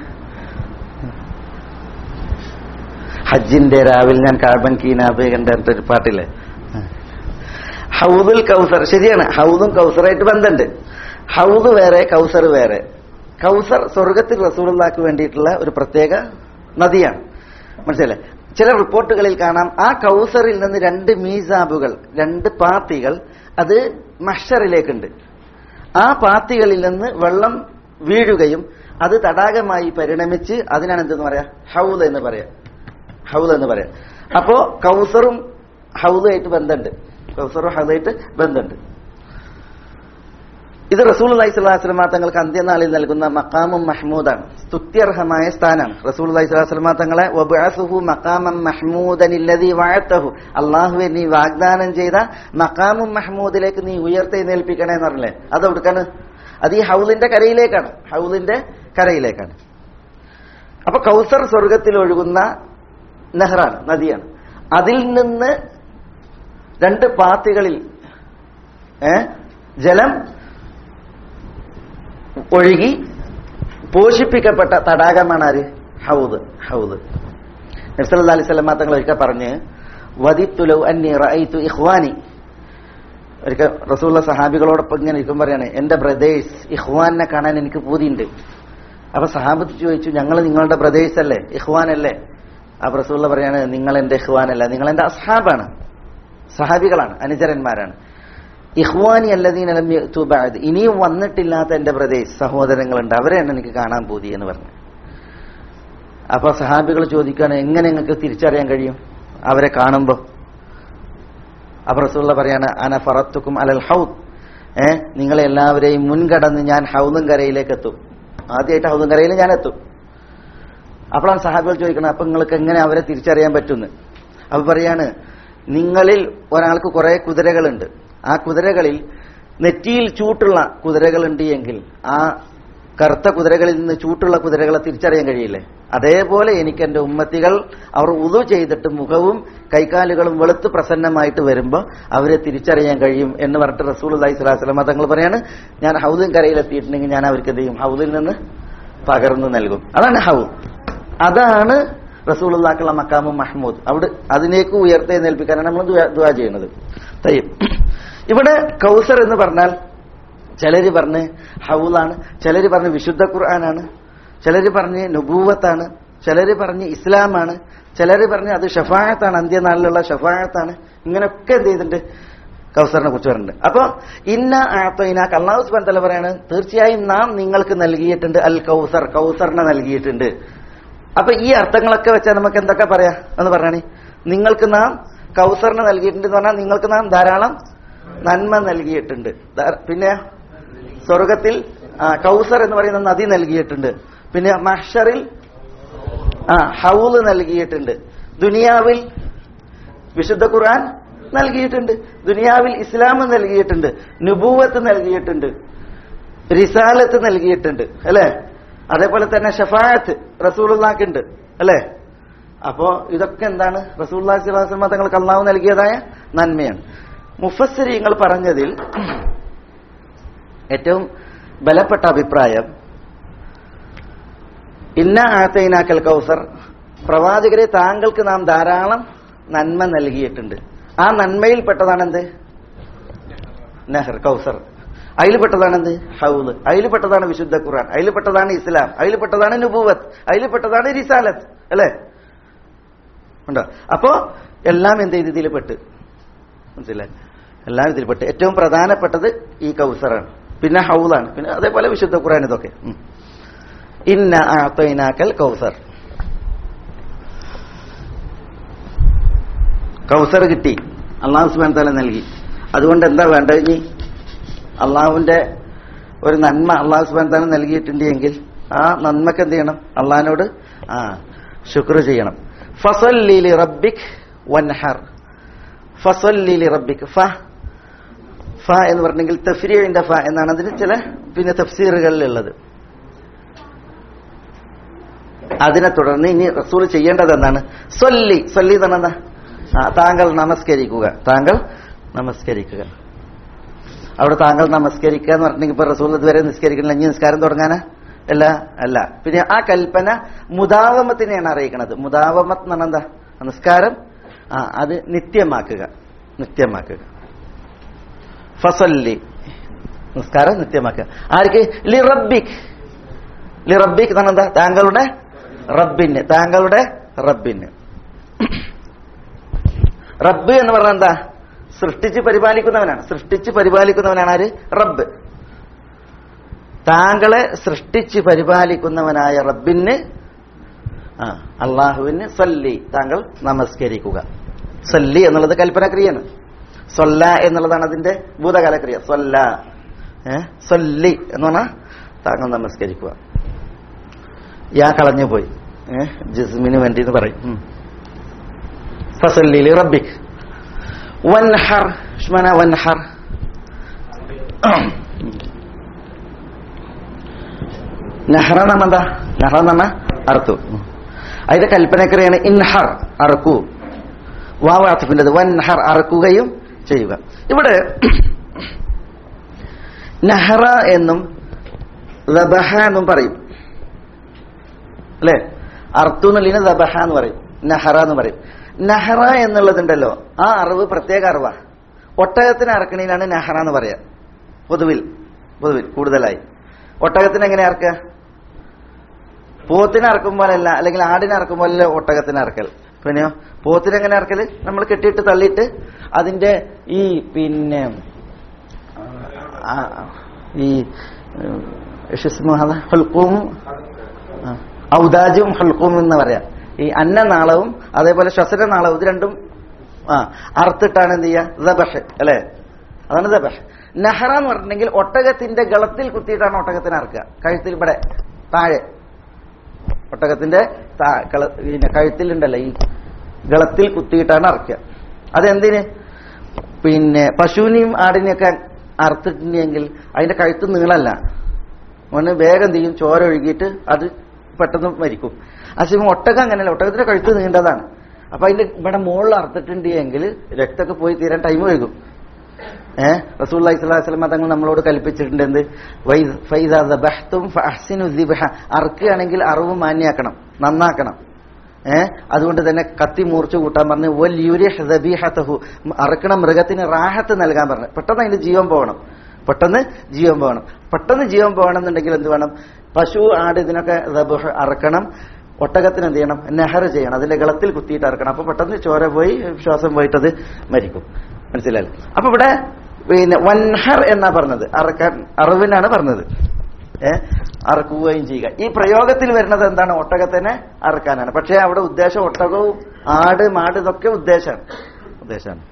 ഹജ്ജിന്റെ രാവിലെ ഞാൻ കാർബൻ കീനാബ് കണ്ടിട്ടൊരു പാട്ടില്ലേ ഹൗദുൽ കൗസർ ശരിയാണ് ഹൗദും കൗസറായിട്ട് ബന്ധമുണ്ട് ഹൗദ് വേറെ കൗസർ വേറെ കൗസർ സ്വർഗത്തിൽ റസൂലുള്ളാക്ക് വേണ്ടിയിട്ടുള്ള ഒരു പ്രത്യേക നദിയാണ് മനസ്സിലെ ചില റിപ്പോർട്ടുകളിൽ കാണാം ആ കൗസറിൽ നിന്ന് രണ്ട് മീസാബുകൾ രണ്ട് പാത്തികൾ അത് മഷറിലേക്കുണ്ട് ആ പാത്തികളിൽ നിന്ന് വെള്ളം വീഴുകയും അത് തടാകമായി പരിണമിച്ച് അതിനാണ് എന്തെന്ന് പറയാ ഹൗദ് എന്ന് പറയാം ഹൗദ് എന്ന് പറയാം അപ്പോ കൗസറും ഹൗദായിട്ട് ബന്ധമുണ്ട് കൗസറും ഹൗദായിട്ട് ബന്ധമുണ്ട് ഇത് റസൂൽ അലൈഹി സ്വലാസ്ലമ തങ്ങൾക്ക് അന്ത്യനാളിൽ നൽകുന്ന മക്കാമും മഹ്മൂദാണ് സ്തുത്യർഹമായ സ്ഥാനമാണ് റസൂൽ അലൈഹി സ്വലാസ്ലമ തങ്ങളെ വബഅസുഹു മക്കാമം മഹ്മൂദൻ ഇല്ലതി വാഴത്തഹു അള്ളാഹുവെ നീ വാഗ്ദാനം ചെയ്ത മക്കാമും മഹ്മൂദിലേക്ക് നീ ഉയർത്തെഴുന്നേൽപ്പിക്കണേ എന്ന് പറഞ്ഞില്ലേ അത് എവിടുക്കാണ് അത് ഈ ഹൗലിന്റെ കരയിലേക്കാണ് ഹൗലിന്റെ കരയിലേക്കാണ് അപ്പൊ കൗസർ സ്വർഗത്തിൽ ഒഴുകുന്ന നെഹ്റാണ് നദിയാണ് അതിൽ നിന്ന് രണ്ട് പാത്തികളിൽ ഏ ജലം ഒഴുകി പോഷിപ്പിക്കപ്പെട്ട തടാകമാണ് ആര് ഹൗദ് ഹൗദ് നബ്സല്ലാ അലൈഹി സ്വലമ തങ്ങൾ ഒരിക്കൽ പറഞ്ഞ് വദിത്തുലൗ അന്നി റഅയ്തു ഇഖ്വാനി ഒരിക്കൽ റസൂള്ള സഹാബികളോടൊപ്പം ഇങ്ങനെ ഇരിക്കും പറയാണ് എന്റെ ബ്രദേഴ്സ് ഇഖ്വാനെ കാണാൻ എനിക്ക് പൂതിയുണ്ട് അപ്പൊ സഹാബത്ത് ചോദിച്ചു ഞങ്ങൾ നിങ്ങളുടെ ബ്രദേഴ്സ് അല്ലേ ഇഖ്വാൻ അല്ലേ അപ്പൊ റസൂള്ള പറയാണ് നിങ്ങൾ എന്റെ ഇഖ്വാൻ അല്ല നിങ്ങൾ എന്റെ അസ്ഹാബാണ് സഹാബികളാണ് അനുചരന്മാരാണ് ഇഹ്വാനി അല്ലദീൻ തുബാദ് ഇനിയും വന്നിട്ടില്ലാത്ത എന്റെ ബ്രദേഴ്സ് സഹോദരങ്ങളുണ്ട് അവരെയാണ് എനിക്ക് കാണാൻ പൂതി എന്ന് പറഞ്ഞു അപ്പൊ സഹാബികൾ ചോദിക്കാണ് എങ്ങനെ നിങ്ങൾക്ക് തിരിച്ചറിയാൻ കഴിയും അവരെ കാണുമ്പോ അപ്പൊ റസൂള്ള പറയാണ് അന ഫറത്തുക്കും അലൽ ഹൗദ് ഏ നിങ്ങളെ എല്ലാവരെയും മുൻകടന്ന് ഞാൻ ഹൗദും കരയിലേക്ക് എത്തും ആദ്യമായിട്ട് ഹൗദും കരയിൽ ഞാൻ എത്തും അപ്പോഴാണ് സഹാബികൾ ചോദിക്കുന്നത് അപ്പൊ നിങ്ങൾക്ക് എങ്ങനെ അവരെ തിരിച്ചറിയാൻ പറ്റുമെന്ന് അപ്പൊ പറയാണ് നിങ്ങളിൽ ഒരാൾക്ക് കുറെ കുതിരകളുണ്ട് ആ കുതിരകളിൽ നെറ്റിയിൽ ചൂട്ടുള്ള കുതിരകളുണ്ട് എങ്കിൽ ആ കറുത്ത കുതിരകളിൽ നിന്ന് ചൂട്ടുള്ള കുതിരകളെ തിരിച്ചറിയാൻ കഴിയില്ലേ അതേപോലെ എനിക്ക് എന്റെ ഉമ്മത്തികൾ അവർ ഉതു ചെയ്തിട്ട് മുഖവും കൈകാലുകളും വെളുത്ത് പ്രസന്നമായിട്ട് വരുമ്പോൾ അവരെ തിരിച്ചറിയാൻ കഴിയും എന്ന് പറഞ്ഞിട്ട് റസൂൽ അലൈഹി സ്വലാസ്ലമ തങ്ങൾ പറയാണ് ഞാൻ ഹൗദിൻ കരയിലെത്തിയിട്ടുണ്ടെങ്കിൽ ഞാൻ അവർക്ക് എന്ത് ചെയ്യും ഹൗദിൽ നിന്ന് പകർന്നു നൽകും അതാണ് ഹൗദ് അതാണ് റസൂലുള്ളാക്കുള്ള മക്കാമും മഹ്മൂദ് അവിടെ അതിലേക്ക് ഉയർത്തെഴുന്നേൽപ്പിക്കാനാണ് നമ്മൾ ദുആ- ദുആ ചെയ്യുന്നത് തയ്യം ഇവിടെ കൗസർ എന്ന് പറഞ്ഞാൽ ചിലര് പറഞ്ഞ് ഹൗലാണ് ചിലര് പറഞ്ഞ് വിശുദ്ധ ഖുർആനാണ് ചിലര് പറഞ്ഞ് നുബൂവത്താണ് ചിലര് പറഞ്ഞ് ഇസ്ലാമാണ് ചിലര് പറഞ്ഞ് അത് ഷഫായത്താണ് അന്ത്യനാളിലുള്ള ഷഫായത്താണ് ഇങ്ങനെയൊക്കെ എന്ത് ചെയ്തിട്ടുണ്ട് കൗസറിനെ കുറിച്ച് പറഞ്ഞിട്ടുണ്ട് അപ്പൊ ഇന്ന ആത്തോയിന കള്ളാഹു സുബാൻ തല പറയാണ് തീർച്ചയായും നാം നിങ്ങൾക്ക് നൽകിയിട്ടുണ്ട് അൽ കൗസർ കൗസറിനെ നൽകിയിട്ടുണ്ട് അപ്പൊ ഈ അർത്ഥങ്ങളൊക്കെ വെച്ചാൽ നമുക്ക് എന്തൊക്കെ പറയാ എന്ന് പറഞ്ഞാണി നിങ്ങൾക്ക് നാം കൗസറിനെ നൽകിയിട്ടുണ്ട് എന്ന് പറഞ്ഞാൽ നിങ്ങൾക്ക് നാം ധാരാളം നന്മ നൽകിയിട്ടുണ്ട് ധാ- പിന്നെ സ്വർഗത്തിൽ ആ, കൗസർ എന്ന് പറയുന്ന നദി നൽകിയിട്ടുണ്ട് പിന്നെ മഹ്ഷറിൽ ആ ഹൗല് നൽകിയിട്ടുണ്ട് ദുനിയാവിൽ വിശുദ്ധ ഖുർആൻ നൽകിയിട്ടുണ്ട് ദുനിയാവിൽ ഇസ്ലാം നൽകിയിട്ടുണ്ട് നുബൂവത്ത് നൽകിയിട്ടുണ്ട് റിസാലത്ത് നൽകിയിട്ടുണ്ട് അല്ലേ അതേപോലെ തന്നെ ഷഫായത്ത് റസൂലുള്ളാക്കുണ്ട് അല്ലേ അപ്പോ ഇതൊക്കെ എന്താണ് റസൂല്ലാ സ്വലാസ്ലമ തങ്ങൾക്ക് അള്ളാഹു നൽകിയതായ നന്മയാണ് മുഫസ്സിരിങ്ങൾ പറഞ്ഞതിൽ ഏറ്റവും ബലപ്പെട്ട അഭിപ്രായം ഇന്ന ആത്തൈനാക്കൽ കൗസർ പ്രവാചകരെ താങ്കൾക്ക് നാം ധാരാളം നന്മ നൽകിയിട്ടുണ്ട് ആ നന്മയിൽപ്പെട്ടതാണ് എന്ത് നെഹർ കൗസർ അതിൽപ്പെട്ടതാണ് എന്ത് ഹൗല് അതിൽപ്പെട്ടതാണ് വിശുദ്ധ ഖുർആൻ അതിൽപ്പെട്ടതാണ് ഇസ്ലാം അതിൽപ്പെട്ടതാണ് നുബൂവത്ത് അതിൽപ്പെട്ടതാണ് റിസാലത്ത് അല്ലേ ഉണ്ടോ അപ്പോ എല്ലാം എന്ത് ചെയ്ത് ഇതിൽ പെട്ട് മനസ്സിലായി എല്ലാം ഇതിൽ പെട്ട് ഏറ്റവും പ്രധാനപ്പെട്ടത് ഈ കൗസറാണ് പിന്നെ ഹൗലാണ് പിന്നെ അതേപോലെ വിശുദ്ധ ഖുർആൻ ഇതൊക്കെ ഉം. ഇന്ന ആത്തൈനാക്കൽ കൗസർ കൗസർ കിട്ടി അള്ളാഹു സുബാൻ തല നൽകി അതുകൊണ്ട് എന്താ വേണ്ടത് ഇനി അള്ളാഹുവിന്റെ ഒരു നന്മ അള്ളാഹു സുബാൻ തല നൽകിയിട്ടുണ്ട് എങ്കിൽ ആ നന്മക്ക് എന്ത് ചെയ്യണം അള്ളാഹിനോട് ആ ശുക്ർ ചെയ്യണം ഫസല്ലി റബ്ബിക് വൻഹർ ഫസല്ലി റബ്ബിക് ഫ ഫ എന്ന് പറഞ്ഞെങ്കിൽ തഫ്രീന്റെ ഫ എന്നാണ് അതിന് ചില പിന്നെ തഫ്സീറുകളിലുള്ളത് അതിനെ തുടർന്ന് ഇനി റസൂൽ ചെയ്യേണ്ടത് എന്താണ് സൊല്ലി സൊല്ലി എന്ന് പറഞ്ഞാൽ എന്താ ആ, താങ്കൾ നമസ്കരിക്കുക താങ്കൾ നമസ്കരിക്കുക അവിടെ താങ്കൾ നമസ്കരിക്കുക എന്ന് പറഞ്ഞെങ്കിൽ ഇപ്പൊ റസൂൽ ഇതുവരെ നിസ്കരിക്കണില്ല ഇനി നിസ്കാരം തുടങ്ങാനാ അല്ല അല്ല പിന്നെ ആ കൽപ്പന മുദാവമത്തിനെയാണ് അറിയിക്കുന്നത് മുദാവമത്ത് എന്ന് പറഞ്ഞാൽ എന്താ നിസ്കാരം ആ അത് നിത്യമാക്കുക നിത്യമാക്കുക ഫസല്ലി നിസ്കാരം നിത്യമാക്കുക ആർക്ക് ലി റബ്ബിക് ലി റബ്ബിക് എന്ന് പറഞ്ഞാൽ എന്താ താങ്കളുടെ റബ്ബിന് താങ്കളുടെ റബ്ബിന് റബ്ബ് എന്ന് പറഞ്ഞാൽ എന്താ സൃഷ്ടിച്ച് പരിപാലിക്കുന്നവനാണ് സൃഷ്ടിച്ച് പരിപാലിക്കുന്നവനാണ് ആര് റബ്ബ് താങ്കളെ സൃഷ്ടിച്ച് പരിപാലിക്കുന്നവനായ റബ്ബിന് ആ അള്ളാഹുവിന് സല്ലി താങ്കൾ നമസ്കരിക്കുക സല്ലി എന്നുള്ളത് കൽപ്പനക്രിയാണ് സൊല്ല എന്നുള്ളതാണ് അതിന്റെ ഭൂതകാലക്രിയ സൊല്ല ഏ സല്ലി എന്ന് പറഞ്ഞാൽ താങ്കൾ നമസ്കരിക്കുക യാ കളഞ്ഞു പോയി ഏ ജിസ്മിന് വേണ്ടി എന്ന് പറയും ഉം. ഫസല്ലി ലി റബ്ബിക് വൻഹർ ഷ്മന വൻഹർ നെഹ്റ എന്ന് എന്താ നെഹ്റ എന്ന് പറഞ്ഞാൽ അറുത്തു അതിന്റെ കൽപ്പനക്കറിയാണ് ഇൻഹർ അറക്കൂ വാവ് ആത്തിഫിൻ്റെത് വൻഹർ അറക്കുകയും ചെയ്യുക ഇവിടെ നെഹ്റ എന്നും ദബഹ എന്നും പറയും അല്ലെ അർത്തു എന്നുള്ളതിന് ദബഹ എന്ന് പറയും നെഹ്റ എന്ന് പറയും നെഹ്റ എന്നുള്ളതുണ്ടല്ലോ ആ അറിവ് പ്രത്യേക അറിവാ ഒട്ടകത്തിന് അറക്കണീനാണ് നെഹ്റ എന്ന് പറയാ പൊതുവിൽ പൊതുവിൽ കൂടുതലായി ഒട്ടകത്തിന് എങ്ങനെ അറക്കുക പോത്തിനെ അറക്കും പോലല്ല അല്ലെങ്കിൽ ആടിനെ അറക്കും പോലല്ല ഒട്ടകത്തിന് അറക്കൽ പിന്നെയോ പോത്തിനെ എങ്ങനെ അറക്കല് നമ്മൾ കെട്ടിയിട്ട് തള്ളിയിട്ട് അതിന്റെ ഈ പിന്നെ ആ, ഈ ഉം, ഷിസ്മു അതാ, ഹുൽഖൂം ആ, ഔദാജും ഹുൽഖൂം എന്ന് പറയാം ഈ അന്നനാളവും അതേപോലെ ശ്വസനനാളവും ഇത് രണ്ടും ആ അറുത്തിട്ടാണ് എന്ത് ചെയ്യുക ദബഹ് അല്ലെ അതാണ് ദബഹ് നഹറ എന്ന് പറഞ്ഞിട്ടുണ്ടെങ്കിൽ ഒട്ടകത്തിന്റെ ഗളത്തിൽ കുത്തിയിട്ടാണ് ഒട്ടകത്തിനെ അറക്കുക കഴുത്തിൽ ഇവിടെ താഴെ ഒട്ടകത്തിന്റെ താ- കള- പിന്നെ കഴുത്തിലുണ്ടല്ലോ ഈ ഗളത്തിൽ കുത്തിയിട്ടാണ് അറക്കുക അതെന്തിന് പിന്നെ പശുവിനെയും ആടിനെയൊക്കെ അറുത്തിട്ടുണ്ടെങ്കിൽ അതിന്റെ കഴുത്ത് നീളല്ല അവന് വേഗം ചെയ്യും ചോര ഒഴുകിയിട്ട് അത് പെട്ടെന്ന് മരിക്കും അതേസമയം ഒട്ടകം അങ്ങനെയല്ല ഒട്ടകത്തിന്റെ കഴുത്ത് നീണ്ടതാണ് അപ്പൊ അതിന്റെ ഇവിടെ മുകളിൽ അറുത്തിട്ടുണ്ട് എങ്കിൽ രക്തമൊക്കെ പോയി തീരാൻ ടൈം വൈകും ഏഹ് റസൂൽ അലൈഹിസ്ലാം തങ്ങൾ നമ്മളോട് കൽപ്പിച്ചിട്ടുണ്ട് എന്ത് വൈ- ഫൈദാ ദബഹ്തും ഫഅഹ്സിനു ദിബ്ഹ. അറുക്കുകയാണെങ്കിൽ അറിവ് മാന്യാക്കണം നന്നാക്കണം ഏഹ് അതുകൊണ്ട് തന്നെ കത്തി മൂർച്ച കൂട്ടാൻ പറഞ്ഞ് വൽ യുരിഹ് ദബീഹതഹു അറുക്കണ മൃഗത്തിന് റാഹത്ത് നൽകാൻ പറഞ്ഞു പെട്ടെന്ന് അതിന്റെ ജീവൻ പോകണം പെട്ടെന്ന് ജീവൻ പോകണം പെട്ടെന്ന് ജീവൻ പോകണം എന്നുണ്ടെങ്കിൽ എന്ത് വേണം പശു ആട് ഇതിനൊക്കെ ദബഹ് അറക്കണം ഒട്ടകത്തിന് എന്ത് ചെയ്യണം നെഹർ ചെയ്യണം അതിന്റെ ഗളത്തിൽ കുത്തിയിട്ട് അറക്കണം അപ്പൊ പെട്ടെന്ന് ചോര പോയി ശ്വാസം പോയിട്ട് അത് മരിക്കും മനസ്സിലായല്ലോ അപ്പൊ ഇവിടെ പിന്നെ വൻഹർ എന്നാ പറഞ്ഞത് അറക്കാൻ അറിവിനാണ് പറഞ്ഞത് ഏഹ് അറക്കുകയും ചെയ്യുക ഈ പ്രയോഗത്തിൽ വരുന്നത് എന്താണ് ഒട്ടകത്തിനെ അറക്കാനാണ് പക്ഷേ അവിടെ ഉദ്ദേശം ഒട്ടകവും ആട് മാട് ഇതൊക്കെ ഉദ്ദേശമാണ് ഉദ്ദേശമാണ്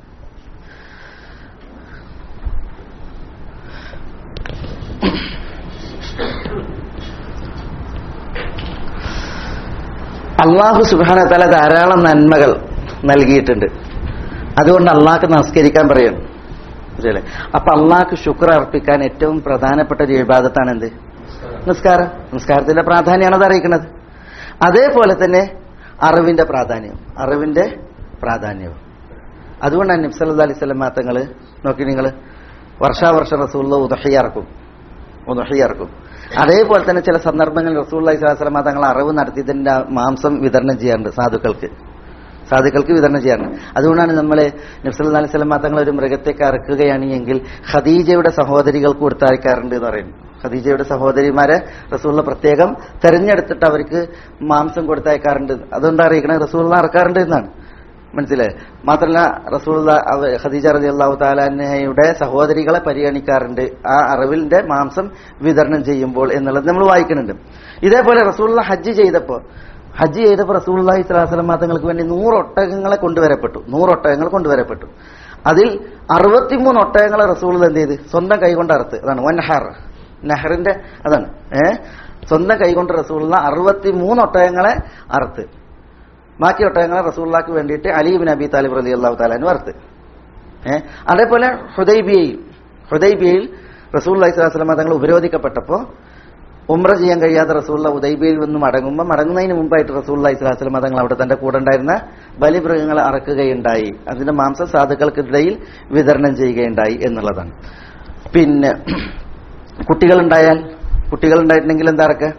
അള്ളാഹു സുബാന തല ധാരാളം നന്മകൾ നൽകിയിട്ടുണ്ട് അതുകൊണ്ട് അള്ളാഹ്ക്ക് നമസ്കരിക്കാൻ പറയണം ശരിയല്ലേ അപ്പൊ അള്ളാഹ്ക്ക് ശുക്ർ അർപ്പിക്കാൻ ഏറ്റവും പ്രധാനപ്പെട്ട ഒരു വിവാദത്താണ് എന്ത് നിസ്കാരം നിസ്കാരത്തിന്റെ പ്രാധാന്യമാണ് അത് അറിയിക്കുന്നത് അതേപോലെ തന്നെ അറിവിന്റെ പ്രാധാന്യം അറിവിന്റെ പ്രാധാന്യവും അതുകൊണ്ടാണ് നബ്സല്ലാ അലൈഹി സ്വലം തങ്ങള് നോക്കി നിങ്ങൾ വർഷാവർഷം റസൂള്ള ഉദഹയ്യറക്കും ഉദഹയ്യറക്കും അതേപോലെ തന്നെ ചില സന്ദർഭങ്ങളിൽ റസൂള്ള സ്വലാസ്ലമ തങ്ങൾ അറിവ് നടത്തിയതിന്റെ മാംസം വിതരണം ചെയ്യാറുണ്ട് സാധുക്കൾക്ക് സാധുക്കൾക്ക് വിതരണം ചെയ്യാറുണ്ട് അതുകൊണ്ടാണ് നമ്മൾ നബ്സല്ലാ അലൈഹി സ്വലമ തങ്ങൾ ഒരു മൃഗത്തേക്ക് അറക്കുകയാണ് എങ്കിൽ ഖദീജയുടെ സഹോദരികൾക്ക് കൊടുത്തയക്കാറുണ്ട് എന്ന് പറയുന്നു ഖദീജയുടെ സഹോദരിമാരെ റസൂള്ള പ്രത്യേകം തെരഞ്ഞെടുത്തിട്ട് അവർക്ക് മാംസം കൊടുത്തയക്കാറുണ്ട് അതുകൊണ്ട് അറിയിക്കണത് റസൂള്ള അറക്കാറുണ്ട് എന്നാണ് മനസ്സിലായി മാത്രമല്ല റസൂൾ ഖദീജ റതി അള്ളാഹു താലാനയുടെ സഹോദരികളെ പരിഗണിക്കാറുണ്ട് ആ അറിവിന്റെ മാംസം വിതരണം ചെയ്യുമ്പോൾ എന്നുള്ളത് നമ്മൾ വായിക്കുന്നുണ്ട് ഇതേപോലെ റസൂള്ള ഹജ്ജ് ചെയ്തപ്പോ ഹജ്ജ് ചെയ്തപ്പോൾ റസൂള്ളി സ്വലാസ്ലം തങ്ങൾക്ക് വേണ്ടി നൂറ് ഒട്ടകങ്ങളെ കൊണ്ടുവരപ്പെട്ടു നൂറ് ഒട്ടകങ്ങൾ കൊണ്ടുവരപ്പെട്ടു അതിൽ അറുപത്തിമൂന്ന് ഒട്ടകങ്ങളെ റസൂൾ എന്ത് ചെയ്ത് സ്വന്തം കൈകൊണ്ട് അറുത്ത് അതാണ് വൻഹർ നെഹറിന്റെ അതാണ് ഏഹ് സ്വന്തം കൈകൊണ്ട് റസൂള്ള അറുപത്തിമൂന്ന് ഒട്ടകങ്ങളെ അറുത്ത് ബാക്കി ഒട്ടകങ്ങളെ റസൂള്ളാക്ക് വേണ്ടിയിട്ട് അലീബിൻ അബി താലിബ് റലി അള്ളാഹു താലാന് വറുത്ത് ഏഹ് അതേപോലെ ഹുദൈബിയയിൽ ഹുദൈബിയയിൽ റസൂൽ അലൈഹി സ്വലാസ്ലമ തങ്ങൾ ഉപരോധിക്കപ്പെട്ടപ്പോൾ ഉംറ ചെയ്യാൻ കഴിയാത്ത റസൂള്ള ഉദൈബിയിൽ നിന്ന് മടങ്ങുമ്പോൾ മടങ്ങുന്നതിന് മുമ്പായിട്ട് റസൂൽ അലൈഹി സ്വലാസ്ലമ തങ്ങൾ അവിടെ തന്റെ കൂടെ ഉണ്ടായിരുന്ന ബലിമൃഗങ്ങളെ അറക്കുകയുണ്ടായി അതിന്റെ മാംസം സാധുക്കൾക്കിടയിൽ വിതരണം ചെയ്യുകയുണ്ടായി എന്നുള്ളതാണ് പിന്നെ കുട്ടികളുണ്ടായാൽ കുട്ടികളുണ്ടായിട്ടുണ്ടെങ്കിൽ എന്താ അറക്കുക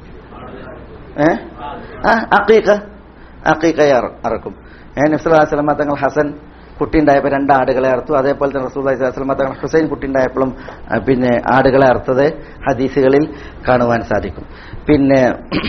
ഏഹ് ആ അക്കീക്ക അക്കീക്കയെ അറക്കും ഏഹ് നബ്സുല്ലാസ്ലമ തങ്ങൾ ഹസൻ കുട്ടി ഉണ്ടായപ്പോൾ രണ്ട് ആടുകളെ അറുത്തു അതേപോലെ തന്നെ റസൂൽ അലൈഹിസ്ലാം തങ്ങൾ ഹുസൈൻ കുട്ടി ഉണ്ടായപ്പോഴും ആ, പിന്നെ ആടുകളെ അറുത്തത് ഹദീസുകളിൽ കാണുവാൻ സാധിക്കും പിന്നെ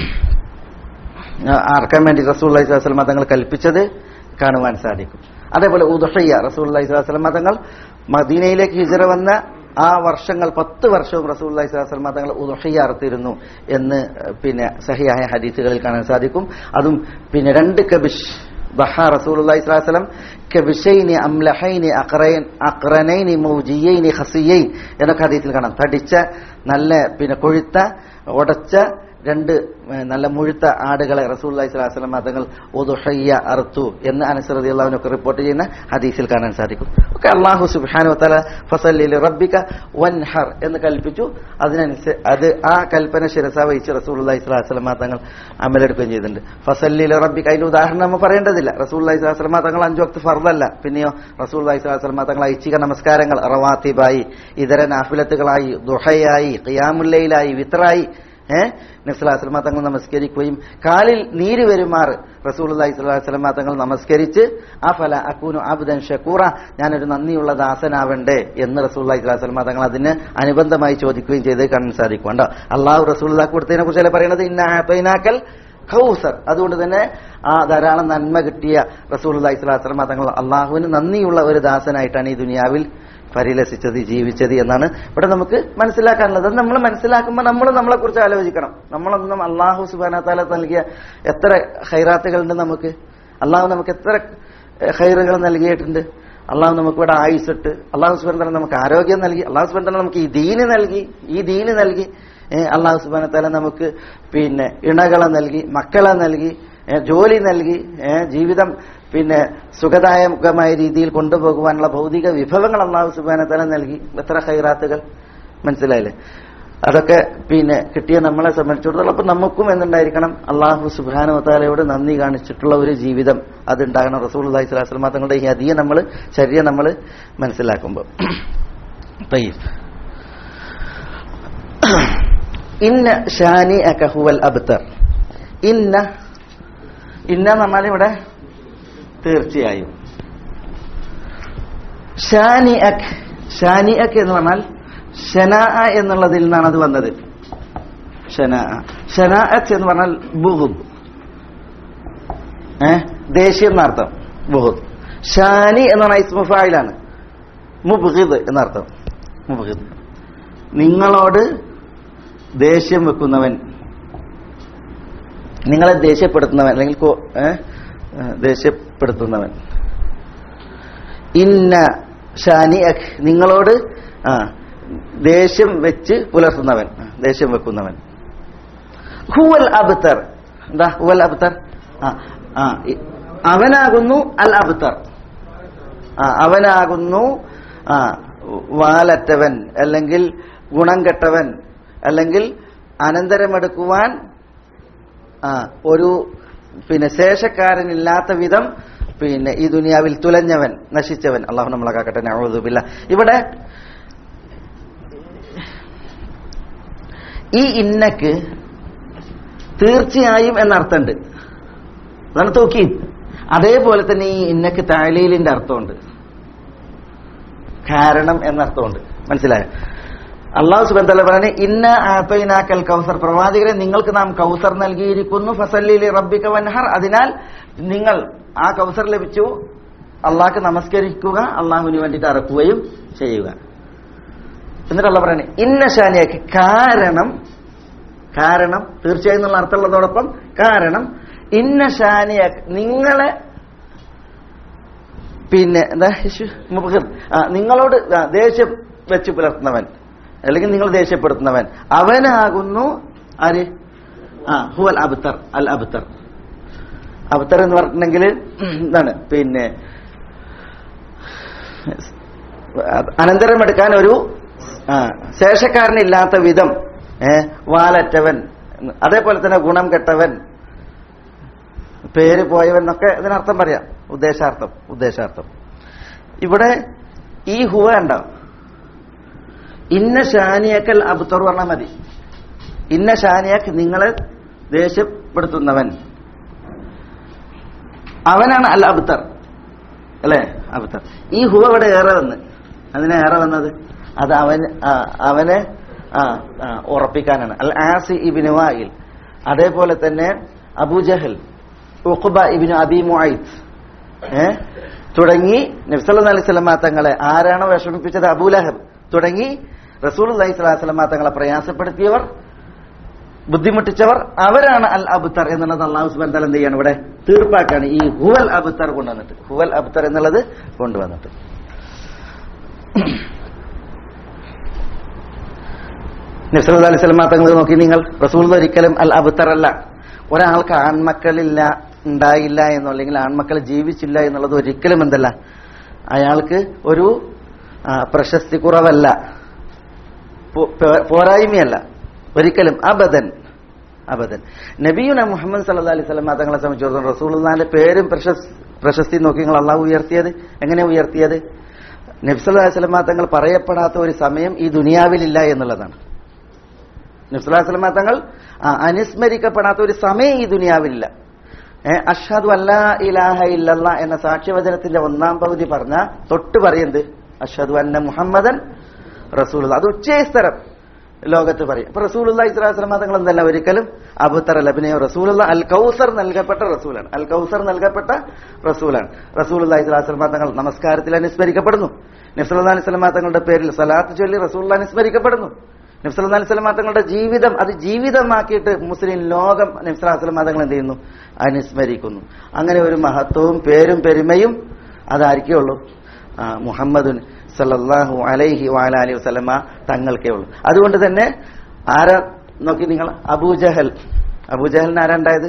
ആ, അറക്കാൻ വേണ്ടി റസൂൽ അലൈഹിസ്ലാം തങ്ങൾ കൽപ്പിച്ചത് കാണുവാൻ സാധിക്കും അതേപോലെ ഉദുഹയ്യ റസൂൽ അലൈഹിസ്ലാം തങ്ങൾ മദീനയിലേക്ക് ഹിജറ വന്ന ആ വർഷങ്ങൾ പത്ത് വർഷവും റസൂൽ അലൈഹിസ്ലാം തങ്ങൾ ഉദുഹയ്യ അറുത്തിരുന്നു എന്ന് പിന്നെ സഹിയായ ഹദീസുകളിൽ കാണാൻ സാധിക്കും അതും പിന്നെ രണ്ട് കബിഷ് ബഹ റസൂലുള്ളാഹി സ്വല്ലല്ലാഹു അലൈഹി വസല്ലം കബിഷൈനി അംലഹൈനി അഖറൈൻ അഖറനൈനി മൗജിയൈനി ഖസിയൈൻ എന്നൊക്കെ ഹദീസിൽ കാണാം തടിച്ച നല്ല പിന്നെ കൊഴുത്ത ഉടച്ച രണ്ട് ഏഹ്, നല്ല മുഴുത്ത ആടുകളെ റസൂലുള്ളാഹി സ്വല്ലല്ലാഹു അലൈഹി വസല്ലം തങ്ങൾ ഉദുഹയ്യ അറുത്തു എന്ന് അനസ് റളിയല്ലാഹു അൻഹു റിപ്പോർട്ട് ചെയ്യുന്ന ഹദീസിൽ കാണാൻ സാധിക്കും ഒക്കെ അല്ലാഹു സുബ്ഹാനഹു വതആല ഫസല്ലി റബ്ബിക വൻഹർ എന്ന് കൽപ്പിച്ചു അതിനനുസരിച്ച് അത് ആ കൽപ്പന ശിരസ വഹിച്ച് റസൂലുള്ളാഹി സ്വല്ലല്ലാഹു അലൈഹി വസല്ലം തങ്ങൾ അമലെടുക്കുകയും ചെയ്തിട്ടുണ്ട് ഫസല്ലി റബ്ബിക അതിന്റെ ഉദാഹരണം നമ്മൾ പറയേണ്ടതില്ല റസൂലുള്ളാഹി സ്വല്ലല്ലാഹു അലൈഹി വസല്ലം തങ്ങൾ അഞ്ചു വക്ത് ഫർദല്ല പിന്നെയോ റസൂലുള്ളാഹി സ്വല്ലല്ലാഹു അലൈഹി വസല്ലം തങ്ങൾ ഐച്ഛിക നമസ്കാരങ്ങൾ റവാത്തിബായി ഇതര നാഫിലത്തുകളായി ദുഹയായി ഖിയാമുല്ലയിലായി വിത്രായി ഏഹ് നബ്സലാസ്ലമ തങ്ങൾ നമസ്കരിക്കുകയും കാലിൽ നീര് വരുമാറ് റസൂലി സ്വലാസ്ലമ തങ്ങൾ നമസ്കരിച്ച് ആ ഫല അക്കൂനു അബുദൻ ഷക്കൂറ ഞാനൊരു നന്ദിയുള്ള ദാസനാവണ്ടേ എന്ന് റസൂല്ലി സ്വലാസ്ലമ തങ്ങൾ അതിന് അനുബന്ധമായി ചോദിക്കുകയും ചെയ്ത് കാണാൻ സാധിക്കും കണ്ടോ അള്ളാഹു റസൂല്ലാക്ക് കൊടുത്തതിനെ കുറിച്ചല്ലേ പറയുന്നത് ഇന്നാക്കൽ ഖൗസർ അതുകൊണ്ട് തന്നെ ആ ധാരാളം നന്മ കിട്ടിയ റസൂൽ അള്ളഹി സ്വലാസ്ലമ തങ്ങൾ അള്ളാഹുവിന് നന്ദിയുള്ള ഒരു ദാസനായിട്ടാണ് ഈ ദുനിയാവിൽ പരിലസിച്ചത് ജീവിച്ചത് എന്നാണ് ഇവിടെ നമുക്ക് മനസ്സിലാക്കാനുള്ളത് അത് നമ്മൾ മനസ്സിലാക്കുമ്പോൾ നമ്മൾ നമ്മളെ കുറിച്ച് ആലോചിക്കണം നമ്മളൊന്നും അള്ളാഹു സുബാന താല നൽകിയ എത്ര ഹൈറാത്തുകളുണ്ട് നമുക്ക് അള്ളാഹു നമുക്ക് എത്ര ഹൈറുകൾ നൽകിയിട്ടുണ്ട് അള്ളാഹു നമുക്ക് ഇവിടെ ആയുസിട്ട് അള്ളാഹു സുബന്ധന നമുക്ക് ആരോഗ്യം നൽകി അള്ളാഹു സുബന്ധന നമുക്ക് ഈ ദീന് നൽകി ഈ ദീന് നൽകി ഏ, അള്ളാഹു സുബാനത്താല നമുക്ക് പിന്നെ ഇണകളെ നൽകി മക്കളെ നൽകി ഏ, ജോലി നൽകി ഏ, ജീവിതം പിന്നെ സുഖദായകമായ രീതിയിൽ കൊണ്ടുപോകുവാനുള്ള ഭൗതിക വിഭവങ്ങൾ അള്ളാഹു സുബാനത്താല നൽകി എത്ര ഹൈറാത്തുകൾ മനസ്സിലായില്ലേ അതൊക്കെ പിന്നെ കിട്ടിയ നമ്മളെ സംബന്ധിച്ചിടത്തോളം അപ്പൊ നമുക്കും എന്തുണ്ടായിരിക്കണം അള്ളാഹു സുബാനുവത്താലയോട് നന്ദി കാണിച്ചിട്ടുള്ള ഒരു ജീവിതം അതുണ്ടാകണം റസൂൽ അള്ളഹി സ്വലാസ്ലമ തങ്ങളുടെ ഈ അധികം നമ്മൾ ശരീരം നമ്മൾ മനസ്സിലാക്കുമ്പോൾ ഇന്ന ഷാനി അക്കഹുവൽ അബ്തർ ഇന്ന ഇന്ന എന്ന് പറഞ്ഞാൽ ഇവിടെ തീർച്ചയായും ഷാനി അക് ഷാനി അക് എന്ന് പറഞ്ഞാൽ ഷനാ എന്നുള്ളതിൽ നിന്നാണ് അത് വന്നത് ഷനാ ഷനാഅത്ത് എന്ന് പറഞ്ഞാൽ ബുഹുദ് ഏ ദേഷ്യം എന്നർത്ഥം ബുഹുദ് ഷാനി എന്ന് പറഞ്ഞാൽ ഇസ്മുഫായിലാണ് മുബ്ഹിദ് എന്നർത്ഥം മുബ്ഹിദ് നിങ്ങളോട് ദേഷ്യം വെക്കുന്നവൻ നിങ്ങളെ ദേഷ്യപ്പെടുത്തുന്നവൻ അല്ലെങ്കിൽ കോ- ഏ? ഏ, ദേഷ്യപ്പെടുത്തുന്നവൻ ഇന്ന ഷാനി അഖ് നിങ്ങളോട് ആ ദേഷ്യം വെച്ച് പുലർത്തുന്നവൻ ആ, ദേഷ്യം വെക്കുന്നവൻ ഹുവൽ അബ്തർ എന്താ ഹുവൽ അബ്തർ ആ ആ ഇ- അവനാകുന്നു അൽ അബ്തർ ആ അവനാകുന്നു ആ വാലറ്റവൻ അല്ലെങ്കിൽ ഗുണം കെട്ടവൻ അല്ലെങ്കിൽ അനന്തരമെടുക്കുവാൻ ആ ഒരു പിന്നെ ശേഷക്കാരനില്ലാത്ത വിധം പിന്നെ ഈ ദുനിയാവിൽ തുലഞ്ഞവൻ നശിച്ചവൻ അള്ളാഹു നമ്മളെ കാക്കട്ടെ നഅൂദുബില്ല ഇവിടെ ഈ ഇന്നക്ക് തീർച്ചയായും എന്നർത്ഥമുണ്ട് അതാണ് തൂക്കി അതേപോലെ തന്നെ ഈ ഇന്നക്ക് താലീലിന്റെ അർത്ഥമുണ്ട് കാരണം എന്നർത്ഥമുണ്ട് മനസ്സിലായോ അള്ളാഹു സുബൻ തല പറഞ്ഞു ഇന്ന ആപ്പൈനാക്കൽ കൗസർ പ്രവാചകരെ നിങ്ങൾക്ക് നാം കൗസർ നൽകിയിരിക്കുന്നു ഫസല്ലി റബ്ബിക വൻഹർ അതിനാൽ നിങ്ങൾ ആ കൗസർ ലഭിച്ചു അള്ളാഹ്ക്ക് നമസ്കരിക്കുക അള്ളാഹുവിന് വേണ്ടിയിട്ട് അറക്കുകയും ചെയ്യുക എന്നിട്ട് അള്ള പറയണേ ഇന്ന ഷാനിയാക്ക് കാരണം കാരണം തീർച്ചയായും എന്നുള്ള അർത്ഥമുള്ളതോടൊപ്പം കാരണം ഇന്ന ഷാനിയാക്ക് നിങ്ങളെ പിന്നെ എന്താ യേശു മുബഹിർ ആ നിങ്ങളോട് ആ, ദേഷ്യം വെച്ച് പുലർത്തുന്നവൻ അല്ലെങ്കിൽ നിങ്ങൾ ദേഷ്യപ്പെടുത്തുന്നവൻ അവനാകുന്നു ആര് ആ ഹുവൽ അബ്തർ അൽ അബ്തർ അബ്തർ എന്ന് പറഞ്ഞിട്ടുണ്ടെങ്കിൽ എന്താണ് പിന്നെ അനന്തരമെടുക്കാൻ ഒരു ആ, ശേഷക്കാരനില്ലാത്ത വിധം ഏ, വാലറ്റവൻ അതേപോലെ തന്നെ ഗുണം കെട്ടവൻ പേര് പോയവൻ എന്നൊക്കെ ഇതിനർത്ഥം പറയാം ഉദ്ദേശാർത്ഥം ഉദ്ദേശാർത്ഥം ഇവിടെ ഈ ഹുവ ഉണ്ടാവും ഇന്ന ഷാനിയക്കൽ അബ്തർ പറഞ്ഞാൽ മതി ഇന്ന ഷാനിയക്ക് നിങ്ങളെ ദേഷ്യപ്പെടുത്തുന്നവൻ അവനാണ് അൽ അബ്തർ അല്ലേ അബ്തർ ഈ ഹുവ ഇവിടെ ഏറെ വന്ന് അതിനെ ഏറെ വന്നത് അത് അവൻ ആ, അവനെ ആ, ആ, ഉറപ്പിക്കാനാണ് അൽ ആസി ഇബിന് വായിൽ അതേപോലെ തന്നെ അബൂജഹൽ ഉഖബ ഇബിന് അബി മുഐത്ത് ഏ തുടങ്ങി നബ്സല്ലാ അലൈഹി സ്വലമാ തങ്ങളെ ആരാണോ വിഷമിപ്പിച്ചത് അബൂലഹബ് തുടങ്ങി റസൂൽ അലൈഹി സ്വലാഹു സ്വലമാ തങ്ങളെ പ്രയാസപ്പെടുത്തിയവർ ബുദ്ധിമുട്ടിച്ചവർ അവരാണ് അൽ അബ്തർ എന്നുള്ളത് അള്ളാഹു സുബാൻ തല എന്ത് ചെയ്യാണ് ഇവിടെ തീർപ്പാക്കാണ് ഈ ഹുവൽ അബ്തർ കൊണ്ടുവന്നിട്ട് ഹുവൽ അബ്തർ എന്നുള്ളത് കൊണ്ടുവന്നിട്ട് നബ്സല്ലാ അലൈഹി സ്വലമാ തങ്ങൾ നോക്കി നിങ്ങൾ റസൂൽ ഒരിക്കലും അൽ അബ്തർ അല്ല ഒരാൾക്ക് ആൺമക്കളില്ല ഉണ്ടായില്ല എന്നോ അല്ലെങ്കിൽ ആൺമക്കൾ ജീവിച്ചില്ല എന്നുള്ളത് ഒരിക്കലും എന്തല്ല അയാൾക്ക് ഒരു ആ, പ്രശസ്തി കുറവല്ല പോ- പോ- പോരായ്മയല്ല ഒരിക്കലും അബദൻ അബദൻ നബിയുന മുഹമ്മദ് സല്ലാ അലൈഹി സ്വലം തങ്ങളെ സംബന്ധിച്ചിടത്തോളം റസൂൽന്റെ പേരും പ്രശസ് പ്രശസ്തി നോക്കി നിങ്ങൾ അള്ളാഹു ഉയർത്തിയത് എങ്ങനെ ഉയർത്തിയത് നബ്സല്ലാ അലൈഹി സ്വലം തങ്ങൾ പറയപ്പെടാത്ത ഒരു സമയം ഈ ദുനിയാവിലില്ല എന്നുള്ളതാണ് നബ്സല്ലാ സ്വലം തങ്ങൾ ആ, അനുസ്മരിക്കപ്പെടാത്ത ഒരു സമയം ഈ ദുനിയാവിലില്ല ഏ, അഷ്ഹദു അല്ലാ ഇലാഹ ഇല്ലല്ല എന്ന സാക്ഷ്യവചനത്തിന്റെ ഒന്നാം പകുതി പറഞ്ഞ തൊട്ട് പറയുന്നത് അഷ്ഹദു അന്ന മുഹമ്മദൻ റസൂൽ അത് ഉച്ചസ്ഥരം ലോകത്ത് പറയും അപ്പൊ റസൂൽ ഇസ്ലാസ്ലമ തങ്ങൾ എന്തല്ല ഒരിക്കലും അബുത്തർ അല്ല പിന്നെ റസൂൽ അൽ കൗസർ നൽകപ്പെട്ട റസൂലാണ് അൽ കൗസർ നൽകപ്പെട്ട റസൂലാണ് റസൂൽ ഇസ്ലാസ്ലമ തങ്ങൾ നമസ്കാരത്തിൽ അനുസ്മരിക്കപ്പെടുന്നു നബ്സല്ലാ അലൈഹി സ്വലമ തങ്ങളുടെ പേരിൽ സലാത്ത് ചൊല്ലി റസൂൽ അനുസ്മരിക്കപ്പെടുന്നു നബ്സല്ലാ അലൈഹി സ്വലമ തങ്ങളുടെ ജീവിതം അത് ജീവിതമാക്കിയിട്ട് മുസ്ലിം ലോകം നബ്സലാ സ്വലമ തങ്ങൾ എന്ത് ചെയ്യുന്നു അനുസ്മരിക്കുന്നു അങ്ങനെ ഒരു മഹത്വവും പേരും പെരുമയും അതായിരിക്കേ ഉള്ളൂ ആ, മുഹമ്മദുൻ സല്ലല്ലാഹു അലൈഹി വഅല അലൈഹി വസല്ലമ തങ്ങൾക്കേ ഉള്ളൂ അതുകൊണ്ട് തന്നെ ആരാ നോക്കി നിങ്ങൾ അബൂജഹൽ അബൂജഹലിന് ആരാ ഉണ്ടായത്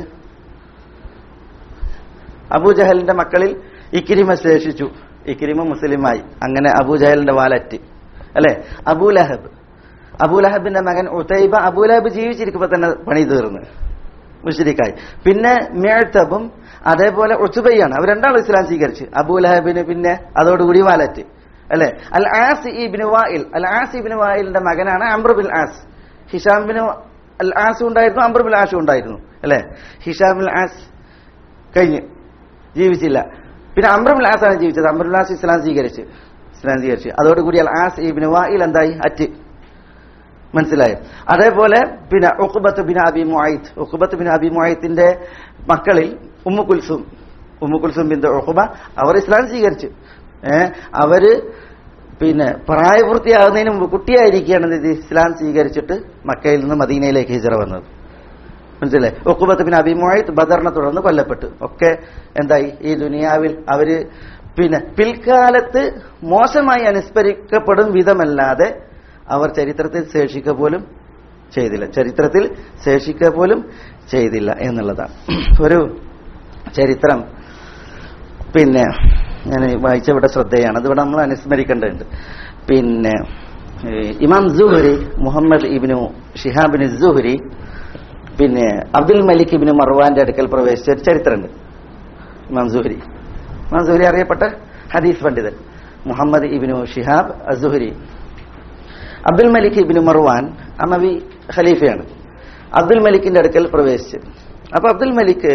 അബൂജഹലിന്റെ മക്കളിൽ ഇക്രിമ ശേഷിച്ചു ഇക്രിമ മുസ്ലിമായി അങ്ങനെ അബൂജഹലിന്റെ വാലറ്റ് അല്ലെ അബൂലഹബ് അബൂലഹബിന്റെ മകൻ ഉത്തൈബ അബൂലഹബ് ജീവിച്ചിരിക്കുമ്പോ തന്നെ പണി തീർന്ന് മുഷരിക്കായി പിന്നെ മേഴ്ത്തബും അതേപോലെ ഒച്ചുബയ്യാണ് അവർ രണ്ടാളും ഇസ്ലാം സ്വീകരിച്ച് അബൂലഹബിന് പിന്നെ അതോടുകൂടി വാലറ്റ് അല്ലെ അൽ ആസ് ഇബിന് വായിൽ അൽ ആസ് ഇബിന് വായിലിന്റെ മകനാണ് അംബ്രബിൽ ആസ് ഹിഷാം ബിൻ അൽ ആസും ഉണ്ടായിരുന്നു അംബ്രബിൽ ആസും ഉണ്ടായിരുന്നു അല്ലെ ഹിഷാം ബിൻ ആസ് കഴിഞ്ഞ് ജീവിച്ചില്ല പിന്നെ അംബ്രബിൽ ആസാണ് ജീവിച്ചത് അംബ്രബിൽ ആസ് ഇസ്ലാം സ്വീകരിച്ച് ഇസ്ലാം സ്വീകരിച്ച് അതോടുകൂടി അൽ ആസ് ഇബിന് വായിൽ എന്തായി അറ്റ് മനസ്സിലായോ അതേപോലെ പിന്നെ Uqbat bin Abi Muait Uqbat bin Abi മുആയിത്തിന്റെ മക്കളിൽ Ummu Kulsum Ummu Kulsum bin Uqba അവർ ഇസ്ലാം സ്വീകരിച്ചു ഏഹ് അവര് പിന്നെ പ്രായപൂർത്തിയാകുന്നതിന് മുമ്പ് കുട്ടിയായിരിക്കുകയാണ് ഇത് ഇസ്ലാം സ്വീകരിച്ചിട്ട് മക്കയിൽ നിന്ന് മദീനയിലേക്ക് ഹിജറ വന്നത് മനസ്സിലായി ഉഖുബത്ത് ബിൻ അബി മുആയിത്ത് ബദറിനെ തുടർന്ന് കൊല്ലപ്പെട്ടു ഒക്കെ എന്തായി ഈ ദുനിയാവിൽ അവര് പിന്നെ പിൽക്കാലത്ത് മോശമായി അനുസ്മരിക്കപ്പെടും വിധമല്ലാതെ അവർ ചരിത്രത്തിൽ ശേഷിക്കുക പോലും ചെയ്തില്ല ചരിത്രത്തിൽ ശേഷിക്കുക പോലും ചെയ്തില്ല എന്നുള്ളതാണ് ഒരു ചരിത്രം പിന്നെ ഞാൻ വായിച്ച ഇവിടെ ശ്രദ്ധയാണ് അതിവിടെ നമ്മൾ അനുസ്മരിക്കേണ്ടതുണ്ട് പിന്നെ ഏഹ്, ഇമാം സുഹരി മുഹമ്മദ് ഇബിനു ഷിഹാബിന് സുഹരി പിന്നെ അബ്ദുൽ മലിക് ഇബിന് മർവാന്റെ അടുക്കൽ പ്രവേശിച്ച ഒരു ചരിത്രമുണ്ട് ഇമാം സുഹരി ഇമാം സുഹരി അറിയപ്പെട്ട ഹദീസ് പണ്ഡിതൻ മുഹമ്മദ് ഇബിനു ഷിഹാബ് അസുഹരി അബ്ദുൽ മലിക് ഇബിന് മർവാൻ അമവി ഖലീഫയാണ് അബ്ദുൽ മലിക്കിന്റെ അടുക്കൽ പ്രവേശിച്ചു അപ്പൊ അബ്ദുൽ മലിക്ക്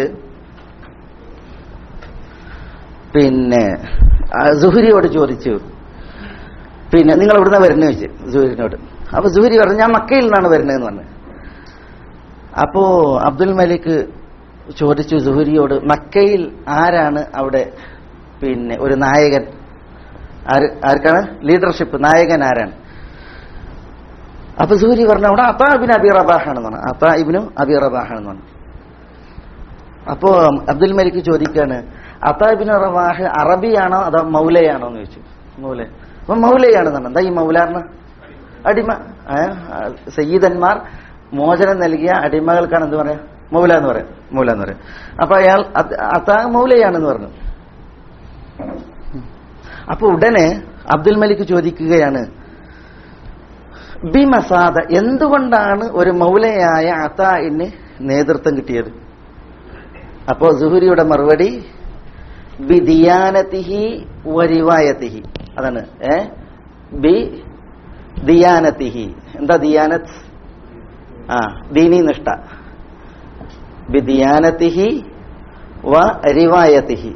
പിന്നെ ആ സുഹരിയോട് ചോദിച്ചു പിന്നെ നിങ്ങൾ എവിടുന്ന വരുന്നത് ചോദിച്ചു സുഹരിനോട് അപ്പൊ സുഹരി പറഞ്ഞു ഞാൻ മക്കയിൽ നിന്നാണ് വരുന്നതെന്ന് പറഞ്ഞു അപ്പോ അബ്ദുൽ മലിക് ചോദിച്ചു സുഹരിയോട് മക്കയിൽ ആരാണ് അവിടെ പിന്നെ ഒരു നായകൻ ആര് ആർക്കാണ് ലീഡർഷിപ്പ് നായകൻ ആരാണ് അപ്പൊ സൂരി പറഞ്ഞു അവിടെ അത്താ ഇബിന് അബി റബാഹാണെന്ന് പറഞ്ഞു അത്താ ഇബിനു അബി റബാഹാണെന്ന് പറഞ്ഞു അപ്പോ അബ്ദുൽ മലിക് ചോദിക്കാണ് അത്താ ഇബിന് റബാഹ് അറബിയാണോ അതോ മൗലയാണോ എന്ന് ചോദിച്ചു മൗല അപ്പൊ മൗലയാണെന്നാണ് എന്താ ഈ മൗലാറിന് അടിമ ഏ? സയ്യിദന്മാർ മോചനം നൽകിയ അടിമകൾക്കാണ് എന്ത് പറയാ മൗല എന്ന് പറയാം മൗല എന്ന് പറയാം അപ്പൊ അയാൾ അത് അത്താ മൗലയാണെന്ന് പറഞ്ഞു അപ്പൊ ഉടനെ അബ്ദുൽ മലിക് ചോദിക്കുകയാണ് ബിമസാദ എന്തുകൊണ്ടാണ് ഒരു മൗലയായ അതായിന് നേതൃത്വം കിട്ടിയത് അപ്പോ സുഹുരിയുടെ മറുപടി ബി ദിയാനത്തിഹി വരിവായത്തിഹി അതാണ് ഏ ബി ദിയാനത്തിഹി എന്താ ദിയാനത്ത് ആ ദീനി നിഷ്ഠ ബി ദിയാനത്തിഹി വ റിവായത്തിഹി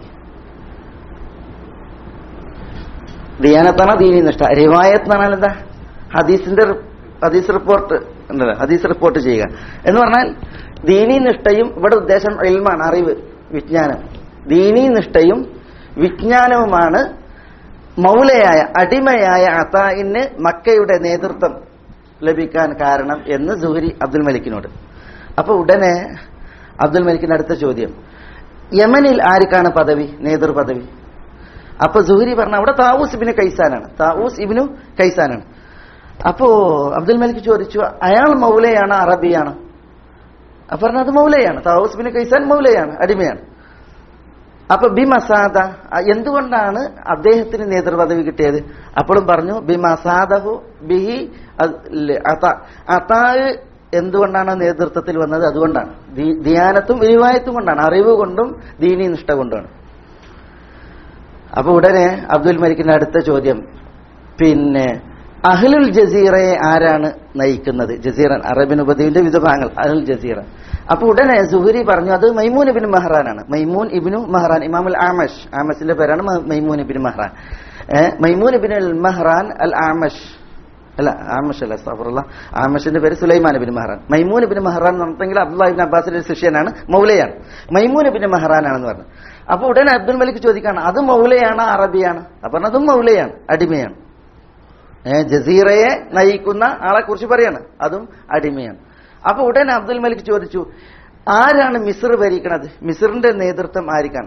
ദിയാനത്താണ് ദീനി നിഷ്ഠ റിവായത്ത് എന്ന് പറഞ്ഞാൽ എന്താ ഹദീസിന്റെ റി- ഹദീസ് റിപ്പോർട്ട് ഉണ്ടല്ലോ ഹദീസ് റിപ്പോർട്ട് ചെയ്യുക എന്ന് പറഞ്ഞാൽ ദീനി നിഷ്ഠയും ഇവിടെ ഉദ്ദേശം ഇൽമാണ് അറിവ് വിജ്ഞാനം ദീനി നിഷ്ഠയും വിജ്ഞാനവുമാണ് മൗലയായ അടിമയായ അതായിന് മക്കയുടെ നേതൃത്വം ലഭിക്കാൻ കാരണം എന്ന് സുഹരി അബ്ദുൽ മലിക്കിനോട് അപ്പൊ ഉടനെ അബ്ദുൽ മലിക്കിന്റെ അടുത്ത ചോദ്യം യമനിൽ ആർക്കാണ് പദവി നേതൃപദവി അപ്പൊ സുഹരി പറഞ്ഞ അവിടെ താവൂസ് ഇബിന് കൈസാനാണ് താവൂസ് ഇബിനു കൈസാനാണ് അപ്പോ അബ്ദുൽ മലിക് ചോദിച്ചു അയാൾ മൗലയാണ് അറബിയാണ് അപ്പൊ പറഞ്ഞു അത് മൗലയാണ് താവൂസ് ബിൻ കൈസാൻ മൗലയാണ് അടിമയാണ് അപ്പൊ ബി മസാദ എന്തുകൊണ്ടാണ് അദ്ദേഹത്തിന് നേതൃപദവി കിട്ടിയത് അപ്പോഴും പറഞ്ഞു ബി മസാദഹു ബിഹി അതാഴ് എന്തുകൊണ്ടാണ് നേതൃത്വത്തിൽ വന്നത് അതുകൊണ്ടാണ് ദി- ധ്യാനത്തും വിരിവായത്തും കൊണ്ടാണ് അറിവ് കൊണ്ടും ദീനി നിഷ്ഠ കൊണ്ടാണ് അപ്പൊ ഉടനെ അബ്ദുൽ മലിക്കിന്റെ അടുത്ത ചോദ്യം പിന്നെ അഹ്ലുൽ ജസീറയെ ആരാണ് നയിക്കുന്നത് ജസീറൻ അറബിൻ ഉപദ്വീപിന്റെ വിവിധ ഭാഗങ്ങൾ അഹ്ലുൽ ജസീറ അപ്പൊ ഉടനെ സുഹരി പറഞ്ഞു അത് മൈമൂൻ ഇബിൻ മെഹ്റാനാണ് മൈമൂൻ ഇബിനു മെഹ്റാൻ ഇമാമുൽ ആമഷ് ആമഷിന്റെ പേരാണ് മ- മൈമൂൻ ഇബിൻ മെഹ്റാൻ ഏ, മൈമൂൻ ഇബിൻ അൽ മെഹ്റാൻ അൽ ആമഷ് അല്ല ആമഷ് അല്ല സഫറുള്ള ആമഷിന്റെ പേര് Sulaiman ibn Mehran Maimun ibn Mehran എന്ന് പറഞ്ഞെങ്കിൽ അബ്ദുല്ലാഹിബിൻ അബ്ബാസിന്റെ ഒരു ശിഷ്യനാണ് മൗലയാണ് മൈമൂൻ ഇബിൻ മെഹ്റാൻ ആണെന്ന് പറഞ്ഞു അപ്പൊ ഉടനെ അബ്ദുൽ മലിക് ചോദിക്കാണ് അത് മൗലയാണ് അറബിയാണ് അപ്പൊ പറഞ്ഞു, അതും മൗലയാണ് അടിമയാണ് ഏ, ജസീറയെ നയിക്കുന്ന ആളെ കുറിച്ച് പറയാണ് അതും അടിമയാണ് അപ്പൊ ഉടനെ അബ്ദുൽ മലിക് ചോദിച്ചു ആരാണ് മിസ്ർ ഭരിക്കണത് മിസ്റിന്റെ നേതൃത്വം ആർക്കാണ്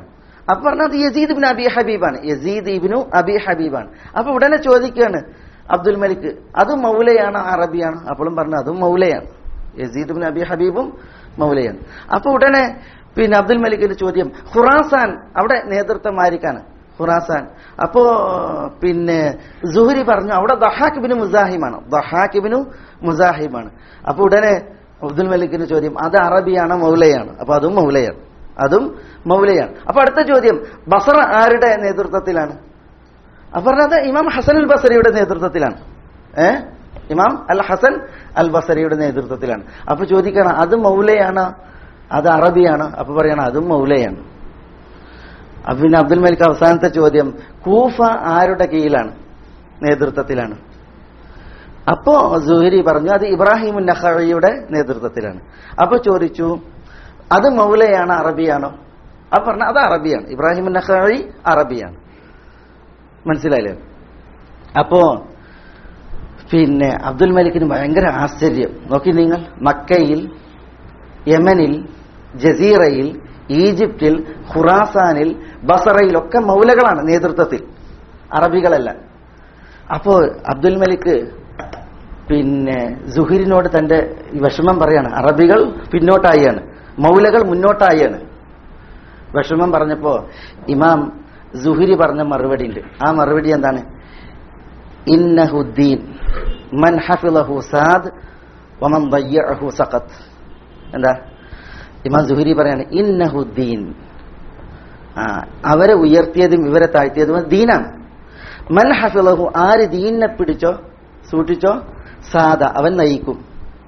അപ്പൊ പറഞ്ഞത് യസീദ് ഇബിൻ അബി ഹബീബാണ് യസീദ് ഇബിനു അബി ഹബീബാണ് അപ്പൊ ഉടനെ ചോദിക്കുകയാണ് അബ്ദുൽ മലിക് അത് മൗലയാണ് അറബിയാണ് അപ്പോഴും പറഞ്ഞു അതും മൗലയാണ് യസീദ് ഇബിൻ അബി ഹബീബും മൗലയാണ് അപ്പൊ ഉടനെ പിന്നെ അബ്ദുൽ മലിക്കിന്റെ ചോദ്യം ഖുറാസാൻ അവിടെ നേതൃത്വം ആരിക്കാണ് ഖുറാസാൻ അപ്പോ പിന്നെ സുഹരി പറഞ്ഞു അവിടെ ദഹാക്കിബിന് മുസാഹിമാണ് ദഹാക്കിബിനു മുസാഹിമാണ് അപ്പൊ ഉടനെ അബ്ദുൽ മലിക്കിന്റെ ചോദ്യം അത് അറബിയാണ് മൗലയാണ് അപ്പൊ അതും മൗലയാണ് അതും മൗലയാണ് അപ്പൊ അടുത്ത ചോദ്യം ബസറ ആരുടെ നേതൃത്വത്തിലാണ് അപ്പൊ പറഞ്ഞത് ഇമാം ഹസൻ അൽ ബസറിയുടെ നേതൃത്വത്തിലാണ് ഏ ഇമാം അൽ ഹസൻ അൽ ബസറിയുടെ നേതൃത്വത്തിലാണ് അപ്പൊ ചോദിക്കണം അത് മൗലയാണ് അത് അറബിയാണ് അപ്പൊ പറയണം അതും മൗലയാണ് അപ്പൊ പിന്നെ അബ്ദുൽ മലിക് അവസാനത്തെ ചോദ്യം കൂഫ ആരുടെ കീഴിലാണ് നേതൃത്വത്തിലാണ് അപ്പോ സുഹരി പറഞ്ഞു അത് ഇബ്രാഹിം നഖയുടെ നേതൃത്വത്തിലാണ് അപ്പൊ ചോദിച്ചു അത് മൗലയാണ് അറബിയാണോ അപ്പൊ പറഞ്ഞു അത് അറബിയാണ് ഇബ്രാഹിം നഖി അറബിയാണ് മനസ്സിലായില്ലേ അപ്പോ പിന്നെ അബ്ദുൽ മലിക്കിന് ഭയങ്കര ആശ്ചര്യം നോക്കി നിങ്ങൾ മക്കയിൽ യമനിൽ ജസീറയിൽ ഈജിപ്തിൽ ഖുറാസാനിൽ ബസറയിലൊക്കെ മൗലകളാണ് നേതൃത്വത്തിൽ അറബികളല്ല അപ്പോ അബ്ദുൽ മലിക്ക് പിന്നെ സുഹീരിനോട് തന്റെ വിഷമം പറയാണ് അറബികൾ പിന്നോട്ടായാണ് മൗലകൾ മുന്നോട്ടായാണ് വിഷമം പറഞ്ഞപ്പോ ഇമാം സുഹരി പറഞ്ഞ മറുപടി ഉണ്ട് ആ മറുപടി എന്താണ് ഇന്നഹുദ്ദീൻ മൻ ഹഫിളഹു സാദ് വമൻ ദയ്യഅഹു സഖത്ത് എന്താ ഇമാം സുഹരി പറയാണ് ഇന്നഹുദ്ദീൻ ആ അവരെ ഉയർത്തിയതും ഇവരെ താഴ്ത്തിയതും ദീനാണ് മൻ ഹഫിളഹു ആര് ദീനിനെ പിടിച്ചോ സൂക്ഷിച്ചോ സാദ അവൻ നയിക്കും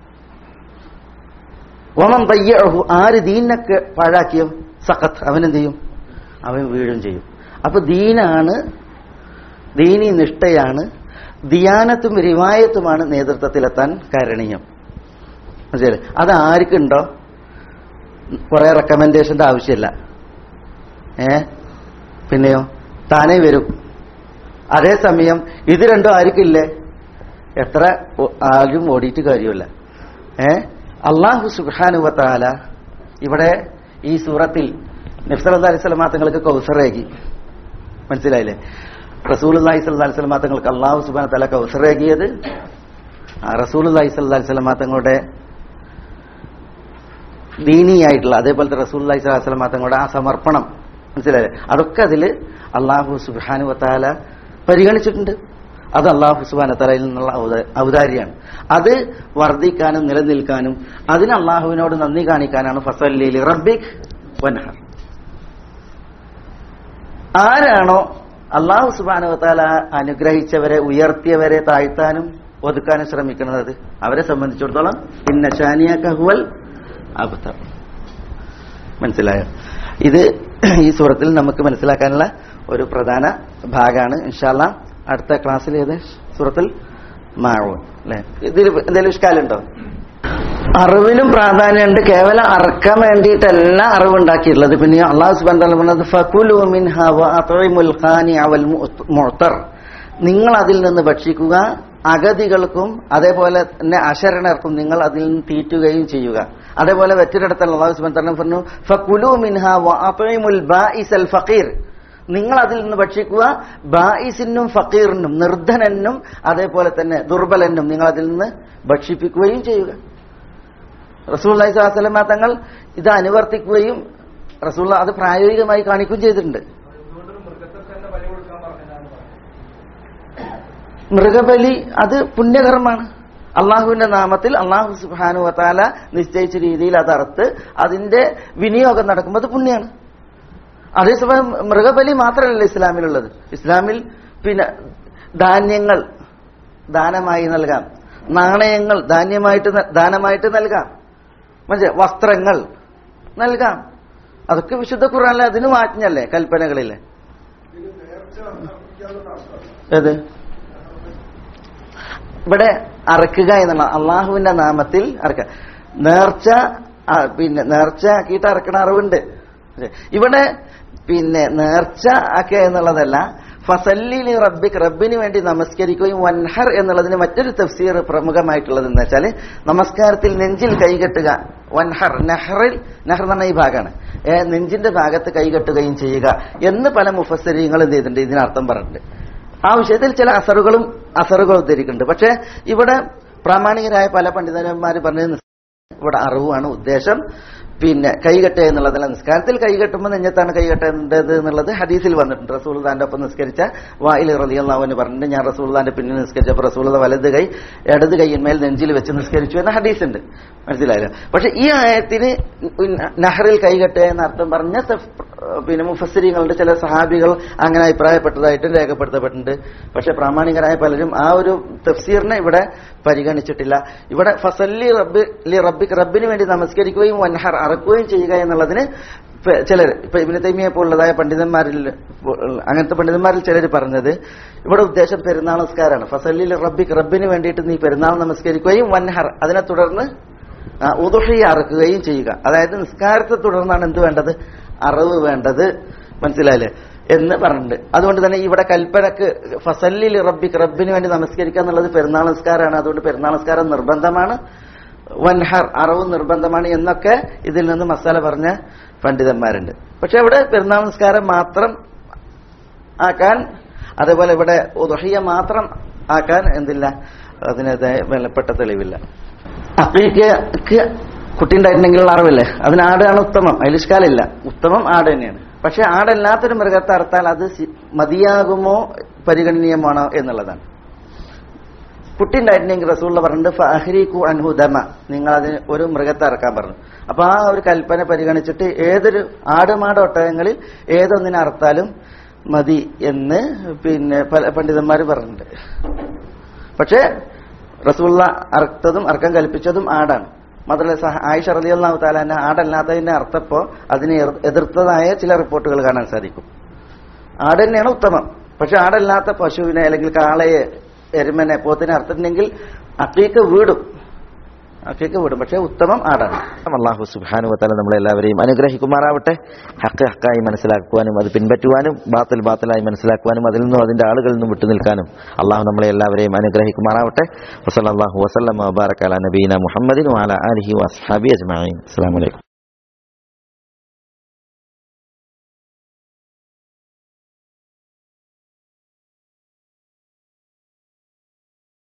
വമൻ ദയ്യഅഹു ആര് ദീനൊക്കെ പാഴാക്കിയോ സഖത്ത് അവൻ എന്ത് ചെയ്യും അവൻ വീഴും ചെയ്യും അപ്പൊ ദീനാണ് ദീനി നിഷ്ഠയാണ് ദിയാനത്തും റിവായത്തുമാണ് നേതൃത്വത്തിലെത്താൻ കാരണീയം മനസ്സിലായി അത് ആർക്കുണ്ടോ കുറെ റെക്കമെൻഡേഷന്റെ ആവശ്യമില്ല ഏ പിന്നെയോ താനേ വരും അതേസമയം ഇത് രണ്ടും ആർക്കില്ലേ എത്ര ഒ- ആരും ഓടിയിട്ട് കാര്യമില്ല ഏ അള്ളാഹു സുബാനുവത്താല ഇവിടെ ഈ സൂറത്തിൽ നബ്സൽ അലൈഹി സ്വലമാ തങ്ങൾക്ക് കൗസറേകി മനസ്സിലായില്ലേ റസൂൽ അള്ളാഹി സ്വല്ലാ സ്വലമാ തങ്ങൾക്ക് അള്ളാഹു സുബാന തല കൗസറേകിയത് റസൂൽ അള്ളാഹി സ്വല്ലാ സ്വലമാ തങ്ങളുടെ ദീനിയായിട്ടുള്ള അതേപോലത്തെ റസൂൽ അള്ളാഹി സ്വലാഹു സ്വലമാ തങ്ങളുടെ ആ സമർപ്പണം മനസ്സിലായില്ലേ അതൊക്കെ അതിൽ അള്ളാഹു സുബാനുവത്താല പരിഗണിച്ചിട്ടുണ്ട് അത് അള്ളാഹു സുബാനത്തലയിൽ നിന്നുള്ള ഔദ- ഔദാര്യാണ് അത് വർദ്ധിക്കാനും നിലനിൽക്കാനും അതിന് അള്ളാഹുവിനോട് നന്ദി കാണിക്കാനാണ് ഫസല്ലി റബ്ബിക് വൻഹർ ആരാണോ അള്ളാഹു സുബാനുവത്താല അനുഗ്രഹിച്ചവരെ ഉയർത്തിയവരെ താഴ്ത്താനും ഒതുക്കാനും ശ്രമിക്കുന്നത് അവരെ സംബന്ധിച്ചിടത്തോളം ഇന്ന ഷാനിയ കഹുവൽ അബ്തർ മനസ്സിലായോ ഇത് ഈ സൂറത്തിൽ നമുക്ക് മനസ്സിലാക്കാനുള്ള ഒരു പ്രധാന ഭാഗമാണ് ഇൻഷാല്ല അടുത്ത ക്ലാസ്സിൽ ഏത് സൂറത്തിൽ മാവൂൻ അല്ലെ ഇതിൽ എന്തെങ്കിലും ഇഷ്കാലുണ്ടോ അറിവിനും പ്രാധാന്യമുണ്ട് കേവലം അറക്കാൻ വേണ്ടിയിട്ടല്ല അറിവുണ്ടാക്കിയിട്ടുള്ളത് പിന്നെ അള്ളാഹു സുബാൻ പറഞ്ഞത് ഫകുലു മിൻഹ വഅത്ഇമുൽ ഖാനിഅ വൽ മുഅ്തർ നിങ്ങൾ അതിൽ നിന്ന് ഭക്ഷിക്കുക അഗതികൾക്കും അതേപോലെ തന്നെ അശരണർക്കും നിങ്ങൾ അതിൽ നിന്ന് തീറ്റുകയും ചെയ്യുക അതേപോലെ മറ്റൊരിടത്തുള്ള അള്ളാഹു സുബാൻ തന്നെ പറഞ്ഞു ഫകുലു മിൻഹ വഅത്ഇമുൽ ബാഇസൽ ഫഖീർ നിങ്ങൾ അതിൽ നിന്ന് ഭക്ഷിക്കുക ബായിസിനും ഫക്കീറിനും നിർധനനും അതേപോലെ തന്നെ ദുർബലനും നിങ്ങൾ അതിൽ നിന്ന് ഭക്ഷിപ്പിക്കുകയും ചെയ്യുക റസൂൽ അലൈഹി സ്വലാസ്ലമ തങ്ങൾ ഇത് അനുവർത്തിക്കുകയും റസൂൽ അത് പ്രായോഗികമായി കാണിക്കുകയും ചെയ്തിട്ടുണ്ട് മൃഗബലി അത് പുണ്യകർമ്മമാണ് അള്ളാഹുവിന്റെ നാമത്തിൽ അള്ളാഹു സുബാനു വത്താല നിശ്ചയിച്ച രീതിയിൽ അത് അറുത്ത് അതിന്റെ വിനിയോഗം നടക്കുമ്പോൾ അത് പുണ്യാണ് അതേസമയം മൃഗബലി മാത്രമല്ല ഇസ്ലാമിലുള്ളത് ഇസ്ലാമിൽ പിന്നെ ധാന്യങ്ങൾ ദാനമായി നൽകാം നാണയങ്ങൾ ധാന്യമായിട്ട് ന- ദാനമായിട്ട് നൽകാം മനസ്സിലായി വസ്ത്രങ്ങൾ നൽകാം അതൊക്കെ വിശുദ്ധ ഖുറാനിലെ അതിന് മാറ്റഞ്ഞല്ലേ കൽപ്പനകളിലെ ഏത് ഇവിടെ അറക്കുക എന്നുള്ള അള്ളാഹുവിന്റെ നാമത്തിൽ അറക്കുക നേർച്ച ആ, പിന്നെ നേർച്ച ആക്കിയിട്ട് അറക്കണ അറിവുണ്ട് ഇവിടെ പിന്നെ നേർച്ച ആക്കുക എന്നുള്ളതല്ല ഫസല്ലി റബ്ബിക് റബ്ബിന് വേണ്ടി നമസ്കരിക്കുകയും വൻഹർ എന്നുള്ളതിന് മറ്റൊരു തഫ്സീർ പ്രമുഖമായിട്ടുള്ളത് എന്ന് വെച്ചാൽ നമസ്കാരത്തിൽ നെഞ്ചിൽ കൈകെട്ടുക വൻഹർ നെഹറിൽ നെഹർ എന്ന് പറഞ്ഞ ഈ ഭാഗമാണ് ഏ, നെഞ്ചിന്റെ ഭാഗത്ത് കൈകെട്ടുകയും ചെയ്യുക എന്ന് പല മുഫസ്സരീങ്ങൾ എന്ത് ചെയ്തിട്ടുണ്ട് ഇതിനർത്ഥം പറഞ്ഞിട്ടുണ്ട് ആ വിഷയത്തിൽ ചില അസറുകളും അസറുകളും ഉദ്ധരിക്കുന്നുണ്ട് പക്ഷെ ഇവിടെ പ്രാമാണികരായ പല പണ്ഡിതന്മാർ പറഞ്ഞത് ഇവിടെ അറിവാണ് ഉദ്ദേശം പിന്നെ കൈകെട്ടുക എന്നുള്ളതല്ല നിസ്കാരത്തിൽ കൈകെട്ടുമ്പോൾ നെഞ്ഞത്താണ് കൈകെട്ടേണ്ടത് എന്നുള്ളത് ഹദീസിൽ വന്നിട്ടുണ്ട് റസൂൽദാന്റെ ഒപ്പം നിസ്കരിച്ച വായിൽ റലിയല്ലാവന് പറഞ്ഞിട്ട് ഞാൻ റസൂൽദാന്റെ പിന്നിൽ നിസ്കരിച്ചപ്പോൾ റസൂലത വലത് കൈ ഇടത് കൈയിന്മേൽ നെഞ്ചിൽ വെച്ച് നിസ്കരിച്ചു എന്ന ഹദീസുണ്ട് മനസ്സിലായില്ല പക്ഷെ ഈ ആയത്തിന് നഹറിൽ കൈകെട്ടുക എന്ന അർത്ഥം പറഞ്ഞ തഫ്- പിന്നെ മുഫസ്സിരിങ്ങളുടെ ചില സഹാബികൾ അങ്ങനെ അഭിപ്രായപ്പെട്ടതായിട്ടും രേഖപ്പെടുത്തപ്പെട്ടിട്ടുണ്ട് പക്ഷെ പ്രാമാണികരായ പലരും ആ ഒരു തഫ്സീറിനെ ഇവിടെ പരിഗണിച്ചിട്ടില്ല ഇവിടെ ഫസല്ലി റബ്ബി ലി റബ്ബിക്ക് റബ്ബിന് വേണ്ടി നമസ്കരിക്കുകയും വൻഹർ അറക്കുകയും ചെയ്യുക എന്നുള്ളതിന് പ- ചിലർ ഇപ്പൊ ഇബിന് തൈമിയെ പോലുള്ളതായ പണ്ഡിതന്മാരിൽ അങ്ങനത്തെ പണ്ഡിതന്മാരിൽ ചിലർ പറഞ്ഞത് ഇവിടെ ഉദ്ദേശം പെരുന്നാൾ നമസ്കാരമാണ് ഫസല്ലി ലി റബ്ബിക്ക് റബ്ബിന് വേണ്ടിയിട്ട് നീ പെരുന്നാൾ നമസ്കരിക്കുകയും വൻഹർ അതിനെ തുടർന്ന് ആ, ഉദുഹി അറക്കുകയും ചെയ്യുക അതായത് നിസ്കാരത്തെ തുടർന്നാണ് എന്ത് വേണ്ടത് അറിവ് വേണ്ടത് മനസ്സിലായില്ലേ എന്ന് പറഞ്ഞിട്ടുണ്ട് അതുകൊണ്ട് തന്നെ ഇവിടെ കൽപ്പനക്ക് ഫസല്ലിൽ റബ്ബിക്ക് റബ്ബിന് വേണ്ടി നമസ്കരിക്കുക എന്നുള്ളത് പെരുന്നാൾ നിസ്കാരമാണ് അതുകൊണ്ട് പെരുന്നാൾ നിസ്കാരം നിർബന്ധമാണ് വൻഹർ അറിവ് നിർബന്ധമാണ് എന്നൊക്കെ ഇതിൽ നിന്ന് മസാല പറഞ്ഞ പണ്ഡിതന്മാരുണ്ട് പക്ഷെ ഇവിടെ പെരുന്നാൾ നിസ്കാരം മാത്രം ആക്കാൻ അതേപോലെ ഇവിടെ ഉദഹിയ മാത്രം ആക്കാൻ എന്തില്ല അതിനേതായ വിലപ്പെട്ട തെളിവില്ല അപ്പീക്ക് കുട്ടി ഉണ്ടായിട്ടുണ്ടെങ്കിലുള്ള അറിവില്ലേ അതിന് ആടാണ് ഉത്തമം അതിലിഷ്കാലില്ല ഉത്തമം ആട് തന്നെയാണ് പക്ഷെ ആടല്ലാത്തൊരു മൃഗത്തെ അറുത്താൽ അത് സി- മതിയാകുമോ പരിഗണനീയമാണോ എന്നുള്ളതാണ് കുട്ടി ഉണ്ടായിട്ടുണ്ടെങ്കിൽ റസൂള്ള പറഞ്ഞിട്ട് ഫഹ്രീഖു അൻഹുദമ നിങ്ങൾ അതിന് ഒരു മൃഗത്തെ ഇറക്കാൻ പറഞ്ഞു അപ്പൊ ആ ഒരു കൽപ്പന പരിഗണിച്ചിട്ട് ഏതൊരു ആടുമാട് ഒട്ടകങ്ങളിൽ ഏതൊന്നിനെ അറുത്താലും മതി എന്ന് പിന്നെ പല പണ്ഡിതന്മാർ പറഞ്ഞിട്ടുണ്ട് പക്ഷേ റസൂള്ള അറുത്തതും അറക്കാൻ കൽപ്പിച്ചതും ആടാണ് മാത്രമല്ല സഹ- ആയിഷ റളിയല്ലാഹു താലാന ആടല്ലാത്തതിന്റെ അർത്ഥപ്പോ അതിനെ എതിർ- എതിർത്തതായ ചില റിപ്പോർട്ടുകൾ കാണാൻ സാധിക്കും ആട് തന്നെയാണ് ഉത്തമം പക്ഷെ ആടല്ലാത്ത പശുവിനെ അല്ലെങ്കിൽ കാളയെ എരുമനെ പോത്തിനെ അർത്ഥത്തിനെങ്കിൽ അക്കീക്ക് വീടും അക്കീക്ക് വീടും പക്ഷെ ഉത്തമം ആടാണ് അള്ളാഹു സുബാനു വത്താല നമ്മളെല്ലാവരെയും അനുഗ്രഹിക്കുമാറാവട്ടെ ഹക്ക് ഹക്കായി മനസ്സിലാക്കുവാനും അത് പിൻപറ്റുവാനും ബാത്തിൽ ബാത്തിലായി മനസ്സിലാക്കുവാനും അതിൽ നിന്നും അതിന്റെ ആളുകളിൽ നിന്നും വിട്ടുനിൽക്കാനും അള്ളാഹു നമ്മളെ എല്ലാവരെയും അനുഗ്രഹിക്കുമാറാവട്ടെ വസല്ലാഹു വസ്ലം വബാറക്കാല നബീന മുഹമ്മദിൻ വാല അലഹി വസ്ഹാബി അജ്മാൻ അസ്സാം വലൈക്കും